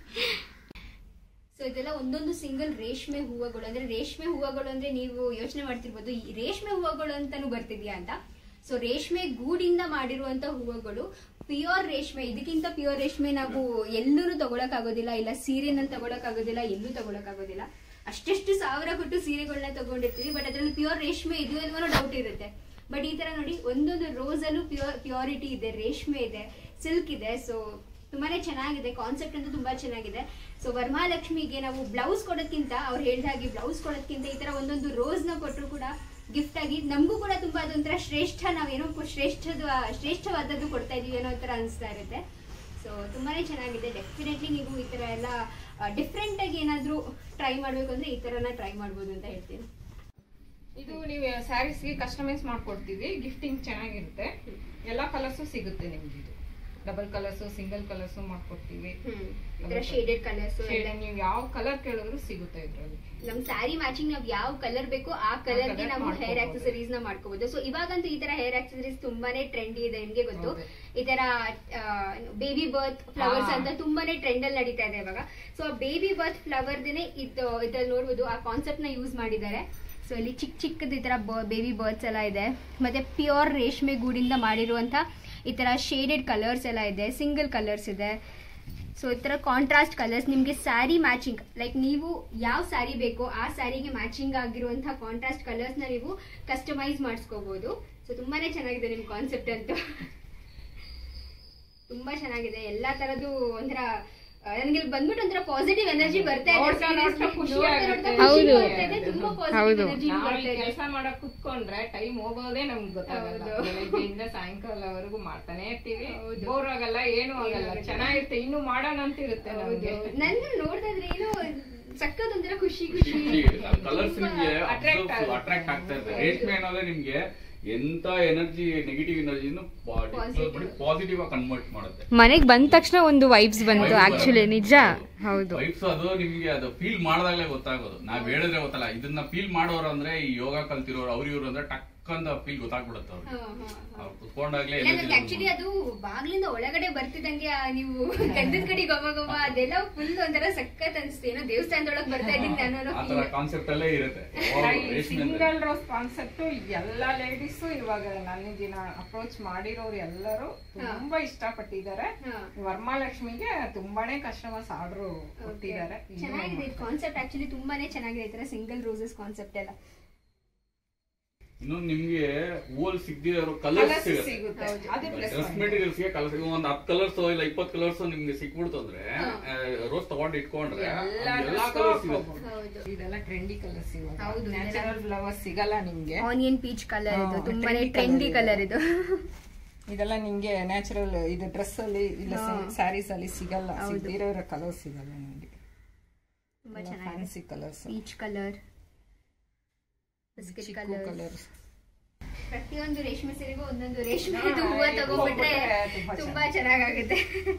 ಸೊ ಇದೆಲ್ಲ ಒಂದೊಂದು ಸಿಂಗಲ್ ರೇಷ್ಮೆ ಹೂವುಗಳು ಅಂದ್ರೆ ರೇಷ್ಮೆ ಹೂವುಗಳು ಅಂದ್ರೆ ನೀವು ಯೋಚನೆ ಮಾಡ್ತಿರ್ಬೋದು ಈ ರೇಷ್ಮೆ ಹೂವುಗಳು ಅಂತಾನು ಬರ್ತಿದ್ಯಾ ಅಂತ ಸೊ ರೇಷ್ಮೆ ಗೂಡಿಂದ ಮಾಡಿರುವಂತ ಹೂವುಗಳು ಪ್ಯೂರ್ ರೇಷ್ಮೆ ಇದಕ್ಕಿಂತ ಪ್ಯೂರ್ ರೇಷ್ಮೆ ನಾವು ಎಲ್ಲೂ ತಗೊಳಕ್ ಆಗೋದಿಲ್ಲ ಇಲ್ಲ ಸೀರೆನಲ್ಲಿ ತಗೊಳಕ್ ಆಗೋದಿಲ್ಲ ಎಲ್ಲೂ ತಗೊಳಕ್ ಆಗೋದಿಲ್ಲ ಅಷ್ಟೆಷ್ಟು ಸಾವಿರ ಕೊಟ್ಟು ಸೀರೆಗಳನ್ನ ತಗೊಂಡಿರ್ತೀವಿ ಬಟ್ ಅದ್ರಲ್ಲಿ ಪ್ಯೂರ್ ರೇಷ್ಮೆ ಇದು ಅನ್ನೋ ಡೌಟ್ ಇರುತ್ತೆ ಬಟ್ ಈ ತರ ನೋಡಿ ಒಂದೊಂದು ರೋಸ್ ಅಲ್ಲೂ ಪ್ಯೂರ್ ಪ್ಯೂರಿಟಿ ಇದೆ ರೇಷ್ಮೆ ಇದೆ ಸಿಲ್ಕ್ ಇದೆ ಸೊ ತುಂಬಾನೇ ಚೆನ್ನಾಗಿದೆ ಕಾನ್ಸೆಪ್ಟ್ ಅಂತೂ ತುಂಬಾ ಚೆನ್ನಾಗಿದೆ ಸೊ ವರಮಹಾಲಕ್ಷ್ಮಿಗೆ ನಾವು ಬ್ಲೌಸ್ ಕೊಡೋದ್ಕಿಂತ ಅವ್ರು ಹೇಳಿದ ಹಾಗೆ ಬ್ಲೌಸ್ ಕೊಡೋದ್ಕಿಂತ ಈ ತರ ಒಂದೊಂದು ರೋಸ್ ನ ಕೊಟ್ಟರು ಕೂಡ ಗಿಫ್ಟ್ ಆಗಿ ನಮಗೂ ಕೂಡ ತುಂಬಾ ಅದೊಂಥರ ಶ್ರೇಷ್ಠ ನಾವೇನೋ ಕೊ- ಶ್ರೇಷ್ಠದ ಶ್ರೇಷ್ಠವಾದದ್ದು ಕೊಡ್ತಾ ಇದೀವಿ ಅನ್ನೋ ತರ ಅನಿಸ್ತಾ ಇರುತ್ತೆ ಸೊ ತುಂಬಾನೇ ಚೆನ್ನಾಗಿದೆ ಡೆಫಿನೆಟ್ಲಿ ನೀವು ಈ ತರ ಎಲ್ಲ ಡಿಫ್ರೆಂಟ್ ಆಗಿ ಏನಾದ್ರೂ ಟ್ರೈ ಮಾಡ್ಬೇಕು ಅಂದ್ರೆ ಈ ತರನ ಟ್ರೈ ಮಾಡ್ಬೋದು ಅಂತ ಹೇಳ್ತೀನಿ ಇದು ನೀವು ಸ್ಯಾರೀಸ್ಗೆ ಕಸ್ಟಮೈಸ್ ಮಾಡ್ಕೊಡ್ತೀವಿ ಗಿಫ್ಟಿಂಗ್ ಚೆನ್ನಾಗಿರುತ್ತೆ ಎಲ್ಲಾ ಕಲರ್ಸು ಸಿಗುತ್ತೆ ನಿಮ್ಗೆ ಇದು ಡಬಲ್ ಕಲರ್ಸು ಸಿಂಗಲ್ ಕಲರ್ಸು ಮಾಡ್ಕೊಡ್ತೀವಿ ಈ ತರ ಶೇಡೆಡ್ ಕಲರ್ಸ್ Shade ನೀವು ಯಾವ ಕಲರ್ ಕೇಳಿದ್ರು ಸಿಗುತ್ತೆ ಇದ್ರಲ್ಲಿ ನಮ್ ಸ್ಯಾರಿ ಮ್ಯಾಚಿಂಗ್ ನಾವ್ ಯಾವ ಕಲರ್ ಬೇಕು ಆ ಕಲರ್ ಗೆ colour ನಾವು ಹೇರ್ ಮಾಡ್ಕೊಬೋದು. ಆಕ್ಸೆಸರೀಸ್ ನ ಮಾಡ್ಕೋಬಹುದು ಸೊ ಇವಾಗಂತೂ ಈ ತರ ಹೇರ್ ಆಕ್ಸೆಸರೀಸ್ ತುಂಬಾನೇ ಟ್ರೆಂಡಿ ಇದೆ ನಿಮ್ಗೆ ಗೊತ್ತು ಹೌದು. ಈ ತರ ಬೇಬಿ ಬರ್ತ್ ಫ್ಲವರ್ಸ್ ಹಾ. ಅಂತ ತುಂಬಾನೇ ಟ್ರೆಂಡ್ ಅಲ್ಲಿ ನಡೀತಾ ಇದೆ ಇವಾಗ ಸೊ ಆ ಬೇಬಿ ಬರ್ತ್ ಫ್ಲವರ್ ದೇನೆ ಇದು ಇದ್ರಲ್ಲಿ ನೋಡ್ಬೋದು ಆ ಕಾನ್ಸೆಪ್ಟ್ ನ ಯೂಸ್ ಮಾಡಿದ್ದಾರೆ ಸೊ ಇಲ್ಲಿ ಚಿಕ್ಕ ಚಿಕ್ಕದ ಈ ತರ ಬೇಬಿ ಬರ್ಡ್ಸ್ ಎಲ್ಲ ಇದೆ ಮತ್ತೆ ಪ್ಯೂರ್ ರೇಷ್ಮೆ ಗೂಡಿಂದ ಮಾಡಿರುವಂತ ಈ ತರ ಶೇಡೆಡ್ ಕಲರ್ಸ್ ಎಲ್ಲ ಇದೆ ಸಿಂಗಲ್ ಕಲರ್ಸ್ ಇದೆ ಸೊ ಈ ಥರ ಕಾಂಟ್ರಾಸ್ಟ್ ಕಲರ್ಸ್ ನಿಮಗೆ ಸ್ಯಾರಿ ಮ್ಯಾಚಿಂಗ್ ಲೈಕ್ ನೀವು ಯಾವ ಸ್ಯಾರಿ ಬೇಕೋ ಆ ಸ್ಯಾರಿಗೆ ಮ್ಯಾಚಿಂಗ್ ಆಗಿರುವಂತಹ ಕಾಂಟ್ರಾಸ್ಟ್ ಕಲರ್ಸ್ನ ನೀವು ಕಸ್ಟಮೈಸ್ ಮಾಡಿಸ್ಕೋಬಹುದು ಸೊ ತುಂಬಾನೇ ಚೆನ್ನಾಗಿದೆ ನಿಮ್ಮ ಕಾನ್ಸೆಪ್ಟ್ ಅಂತೂ ತುಂಬಾ ಚೆನ್ನಾಗಿದೆ ಎಲ್ಲಾ ತರದ್ದು ಒಂಥರ ನನಗೆ ಇಲ್ಲಿ ಬಂದ್ಬಿಟ್ಟು ಒಂಥರ ಪಾಸಿಟಿವ್ ಎನರ್ಜಿ ಬರ್ತಾ ಇದೆ ನೋಡ್ತಾ ನೋಡ್ತಾ ಖುಷಿ ನೋಡ್ತಾ ಆಗುತ್ತೆ. ನೋಡ್ತಾ ಖುಷಿ ಹೌದು. ಬರ್ತಾ ಇದೆ, ತುಂಬಾ ಪಾಸಿಟಿವ್ ಹೌದು ಎನರ್ಜಿ ನಾವು ಬರ್ತಾ ಇದೆ ಕೆಲಸ ಮಾಡಕ್ ಕುತ್ಕೊಂಡ್ರೆ ಟೈಮ್ ಹೋಗೋದೇ ನಮ್ಗೆ ಗೊತ್ತಾಗಲ್ಲ ಹೌದು. ಬೆಳಗ್ಗೆಯಿಂದ ಸಾಯಂಕಾಲವರೆಗೂ ಮಾಡ್ತಾನೆ ಇರ್ತೀವಿ ಹೌದು. ಬೋರ್ ಆಗಲ್ಲ ಏನು ಆಗಲ್ಲ ಆಗಲ್ಲ. ಚೆನ್ನಾಗಿರುತ್ತೆ ಇನ್ನು ಮಾಡೋಣ ಅಂತ ಇರುತ್ತೆ ನಮ್ಗೆ ನನ್ನ ನೋಡ್ತಾ ಇದ್ರೆ ಏನೋ ಸಕ್ಕತ್ ಒಂಥರ ಖುಷಿ ಖುಷಿ ಕಲರ್ಸ್ ನಿಮ್ಗೆ attract ಆಗುತ್ತೆ. ಅಟ್ರಾಕ್ಟ್ ಆಗ್ತಾ ಇರ್ತದೆ ರೇಷ್ಮೆ ಅನ್ನೋದೇ ನಿಮ್ಗೆ ಎಂತ ಎನರ್ಜಿ ನೆಗೆಟಿವ್ ಎನರ್ಜಿನು ಪಾಸಿಟಿವ್ ಆಗಿ ಕನ್ವರ್ಟ್ ಮಾಡುತ್ತೆ ಮನೆಗ್ ಬಂದ ತಕ್ಷಣ ಒಂದು ವೈಬ್ಸ್ ಬಂತು Vibes ಆಕ್ಚುಲಿ ಬರುತ್ತೆ. ನಿಜ ಹೌದು ವೈಬ್ಸ್ ಅದು ನಿಮ್ಗೆ ಅದು ಫೀಲ್ ಮಾಡಿದಾಗಲೇ ಗೊತ್ತಾಗೋದು ನಾವ್ ಹೇಳಿದ್ರೆ ಗೊತ್ತಲ್ಲ ಇದನ್ನ ಫೀಲ್ ಮಾಡೋರು ಅಂದ್ರೆ ಈ ಯೋಗ ಕಲ್ತಿರೋರು ಅವ್ರ ಇವ್ರು ಅಂದ್ರೆ ಟಕ್ ಅಂತ ಫೀಲ್ ಗೊತ್ತಾಗ್ಬಿಡುತ್ತೆ ಅವ್ರಿಗೆ ಅವ್ರು ಕುತ್ಕೊಂಡಾಗ್ಲೇ ನನಗೆ ಆಕ್ಚುಲಿ ಅದು ಬಾಗ್ಲಿಂದ ಒಳಗಡೆ ಬರ್ತಿದ್ದಂಗೆ ಆ ನೀವು ಗಂಧದ ಕಡೆ ಗೊಮ್ಮ ಗೊಮ್ಮ ಅದೆಲ್ಲ ಫುಲ್ ಒಂಥರ ಸಖತ್ ಅನ್ಸುತ್ತೆ ಏನೋ ದೇವಸ್ಥಾನದೊಳಗೆ ಬರ್ತಾ ಇದ್ದೀನಿ ನಾನು ಆ ತರ ಕಾನ್ಸೆಪ್ಟ್ ಅಲ್ಲೇ ಇರುತ್ತೆ ಯಾವಾಗ್ಲೂ ರೇಷ್ಮೆ ಅಂದ್ರೆ ಸಿಂಗಲ್ ರೋಸ್ ಕಾನ್ಸೆಪ್ಟ್ ಎಲ್ಲಾ ಲೇಡೀಸು ಇವಾಗ ನನಗಿನ ಅಪ್ರೋಚ್ ಮಾಡಿರೋರು ಎಲ್ಲರೂ ತುಂಬಾ ಇಷ್ಟಪಟ್ಟಿದ್ದಾರೆ ಹಾ. ವರಮಹಾಲಕ್ಷ್ಮಿಗೆ ತುಂಬಾನೇ ಕಸ್ಟಮರ್ಸ್ ಆರ್ಡರ್ ಕೊಟ್ಟಿದ್ದಾರೆ ಇನ್ನು ಚೆನ್ನಾಗಿದೆ ಕಾನ್ಸೆಪ್ಟ್ ಆಕ್ಚುಲಿ ತುಂಬಾನೇ ಚೆನ್ನಾಗಿದೆ ಈ ತರ ಸಿಂಗಲ್ ರೋಸಸ್ ಕಾನ್ಸೆಪ್ಟ್ ಎಲ್ಲ ಇನ್ನೊಂದು ನಿಮ್ಗೆ ಹೂವಲ್ ಸಿಗದಿರೋ ಕಲರ್ಸ್ Colours ಸಿಗುತ್ತೆ ಸಿಗುತ್ತೆ ಅದು ಪ್ಲಸ್ ಡ್ರೆಸ್ ಮೆಟೀರಿಯಲ್ಸ್ ಗೆ ಕಲರ್ಸ್ ಒಂದ್ ಹತ್ತು ಕಲರ್ಸ್ ಇಲ್ಲ ಇಪ್ಪತ್ತು ಕಲರ್ಸ್ ನಿಮ್ಗೆ ಸಿಕ್ಬಿಡ್ತು ಅಂದ್ರೆ ರೋಸ್ ತಗೊಂಡ್ ಇಟ್ಕೊಂಡ್ರೆ ಎಲ್ಲಾ ಎಲ್ಲಾ ಕಲರ್ಸ್ ಸಿಗುತ್ತೆ ಹೌದು ಇದೆಲ್ಲ ಟ್ರೆಂಡಿ ಕಲರ್ಸ್ ಇವಾಗ ಹೌದು, ನ್ಯಾಚುರಲ್ ಫ್ಲವರ್ಸ್ ಸಿಗಲ್ಲ ನಿಮ್ಗೆ ಆನಿಯನ್ ಪೀಚ್ ಕಲರ್ ಇದು ಹಾ, ತುಂಬಾನೇ trendy ಟ್ರೆಂಡಿ colour ಕಲರ್ ಇದು ಇದೆಲ್ಲ ನಿಮ್ಗೆ ನ್ಯಾಚುರಲ್ ಇದು ಡ್ರೆಸ್ ಅಲ್ಲಿ ಇಲ್ಲ ಸ್ಯಾರೀಸ್ ಅಲ್ಲಿ ಸಿಗಲ್ಲ ಸಿಗದಿರೋ ಕಲರ್ ಸಿಗಲ್ಲ ನಿಮ್ಗೆ ತುಂಬಾ ಚೆನ್ನಾಗಿದೆ fancy colours peach colour biscuit chikoo colour colours ಪ್ರತಿಯೊಂದು ರೇಷ್ಮೆ ಸೀರೆಗೂ ಒಂದೊಂದು ರೇಷ್ಮೆ ಹಾ, ಹೂವ ಇದು ತಗೊಂಡ್ಬಿಟ್ರೆ ತುಂಬಾ ತುಂಬಾ ಚೆನ್ನಾಗಾಗುತ್ತೆ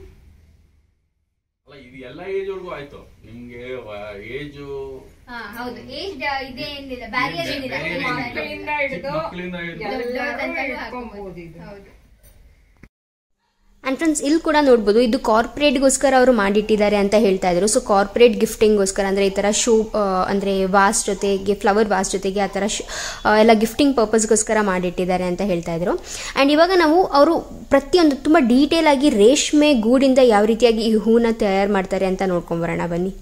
ಅಲ್ಲ ಇದು ಎಲ್ಲ ಏಜ್ ವರ್ಗೂ ಆಯ್ತು ನಿಮ್ಗೆ ಏಜು ಹಾ ಹೌದು ಏಜ್ ಇದೇ ಏನಿಲ್ಲ ಬ್ಯಾರಿಯರ್ ಏನಿಲ್ಲ Barrier ಏನಿಲ್ಲ. ಮಕ್ಕಳಿಂದ ಹಿಡಿದು ಮಕ್ಕಳಿಂದ ಹಿಡಿದು ಎಲ್ಲರೂ ದೊಡ್ಡವ್ರ ತನಕ ಇಟ್ಕೊಂಬೋದು ಇದು ಹೌದು ಆ್ಯಂಡ್ ಫ್ರೆಂಡ್ಸ್ ಇಲ್ಲಿ ಕೂಡ ನೋಡ್ಬೋದು ಇದು ಕಾರ್ಪೊರೇಟ್ಗೋಸ್ಕರ ಅವರು ಮಾಡಿಟ್ಟಿದ್ದಾರೆ ಅಂತ ಹೇಳ್ತಾ ಇದ್ರು ಸೊ ಕಾರ್ಪೊರೇಟ್ ಗಿಫ್ಟಿಂಗ್ಗೋಸ್ಕರ ಅಂದರೆ ಈ ಥರ ಶೂ ಅಂದರೆ ವಾಸ್ ಜೊತೆಗೆ ಫ್ಲವರ್ ವಾಸ್ ಜೊತೆಗೆ ಆ ಥರ ಶ್- ಆ, ಎಲ್ಲ ಗಿಫ್ಟಿಂಗ್ ಪರ್ಪಸ್ಗೋಸ್ಕರ ಮಾಡಿಟ್ಟಿದ್ದಾರೆ ಅಂತ ಹೇಳ್ತಾ ಇದ್ರು ಆ್ಯಂಡ್ ಇವಾಗ ನಾವು ಅವರು ಪ್ರತಿಯೊಂದು ತುಂಬ ಡೀಟೇಲ್ ಆಗಿ ರೇಷ್ಮೆ ಗೂಡಿಂದ ಯಾವ ರೀತಿಯಾಗಿ ಈ ಹೂನ ತಯಾರು ಮಾಡ್ತಾರೆ ಅಂತ ನೋಡ್ಕೊಂಬರೋಣ ಬನ್ನಿ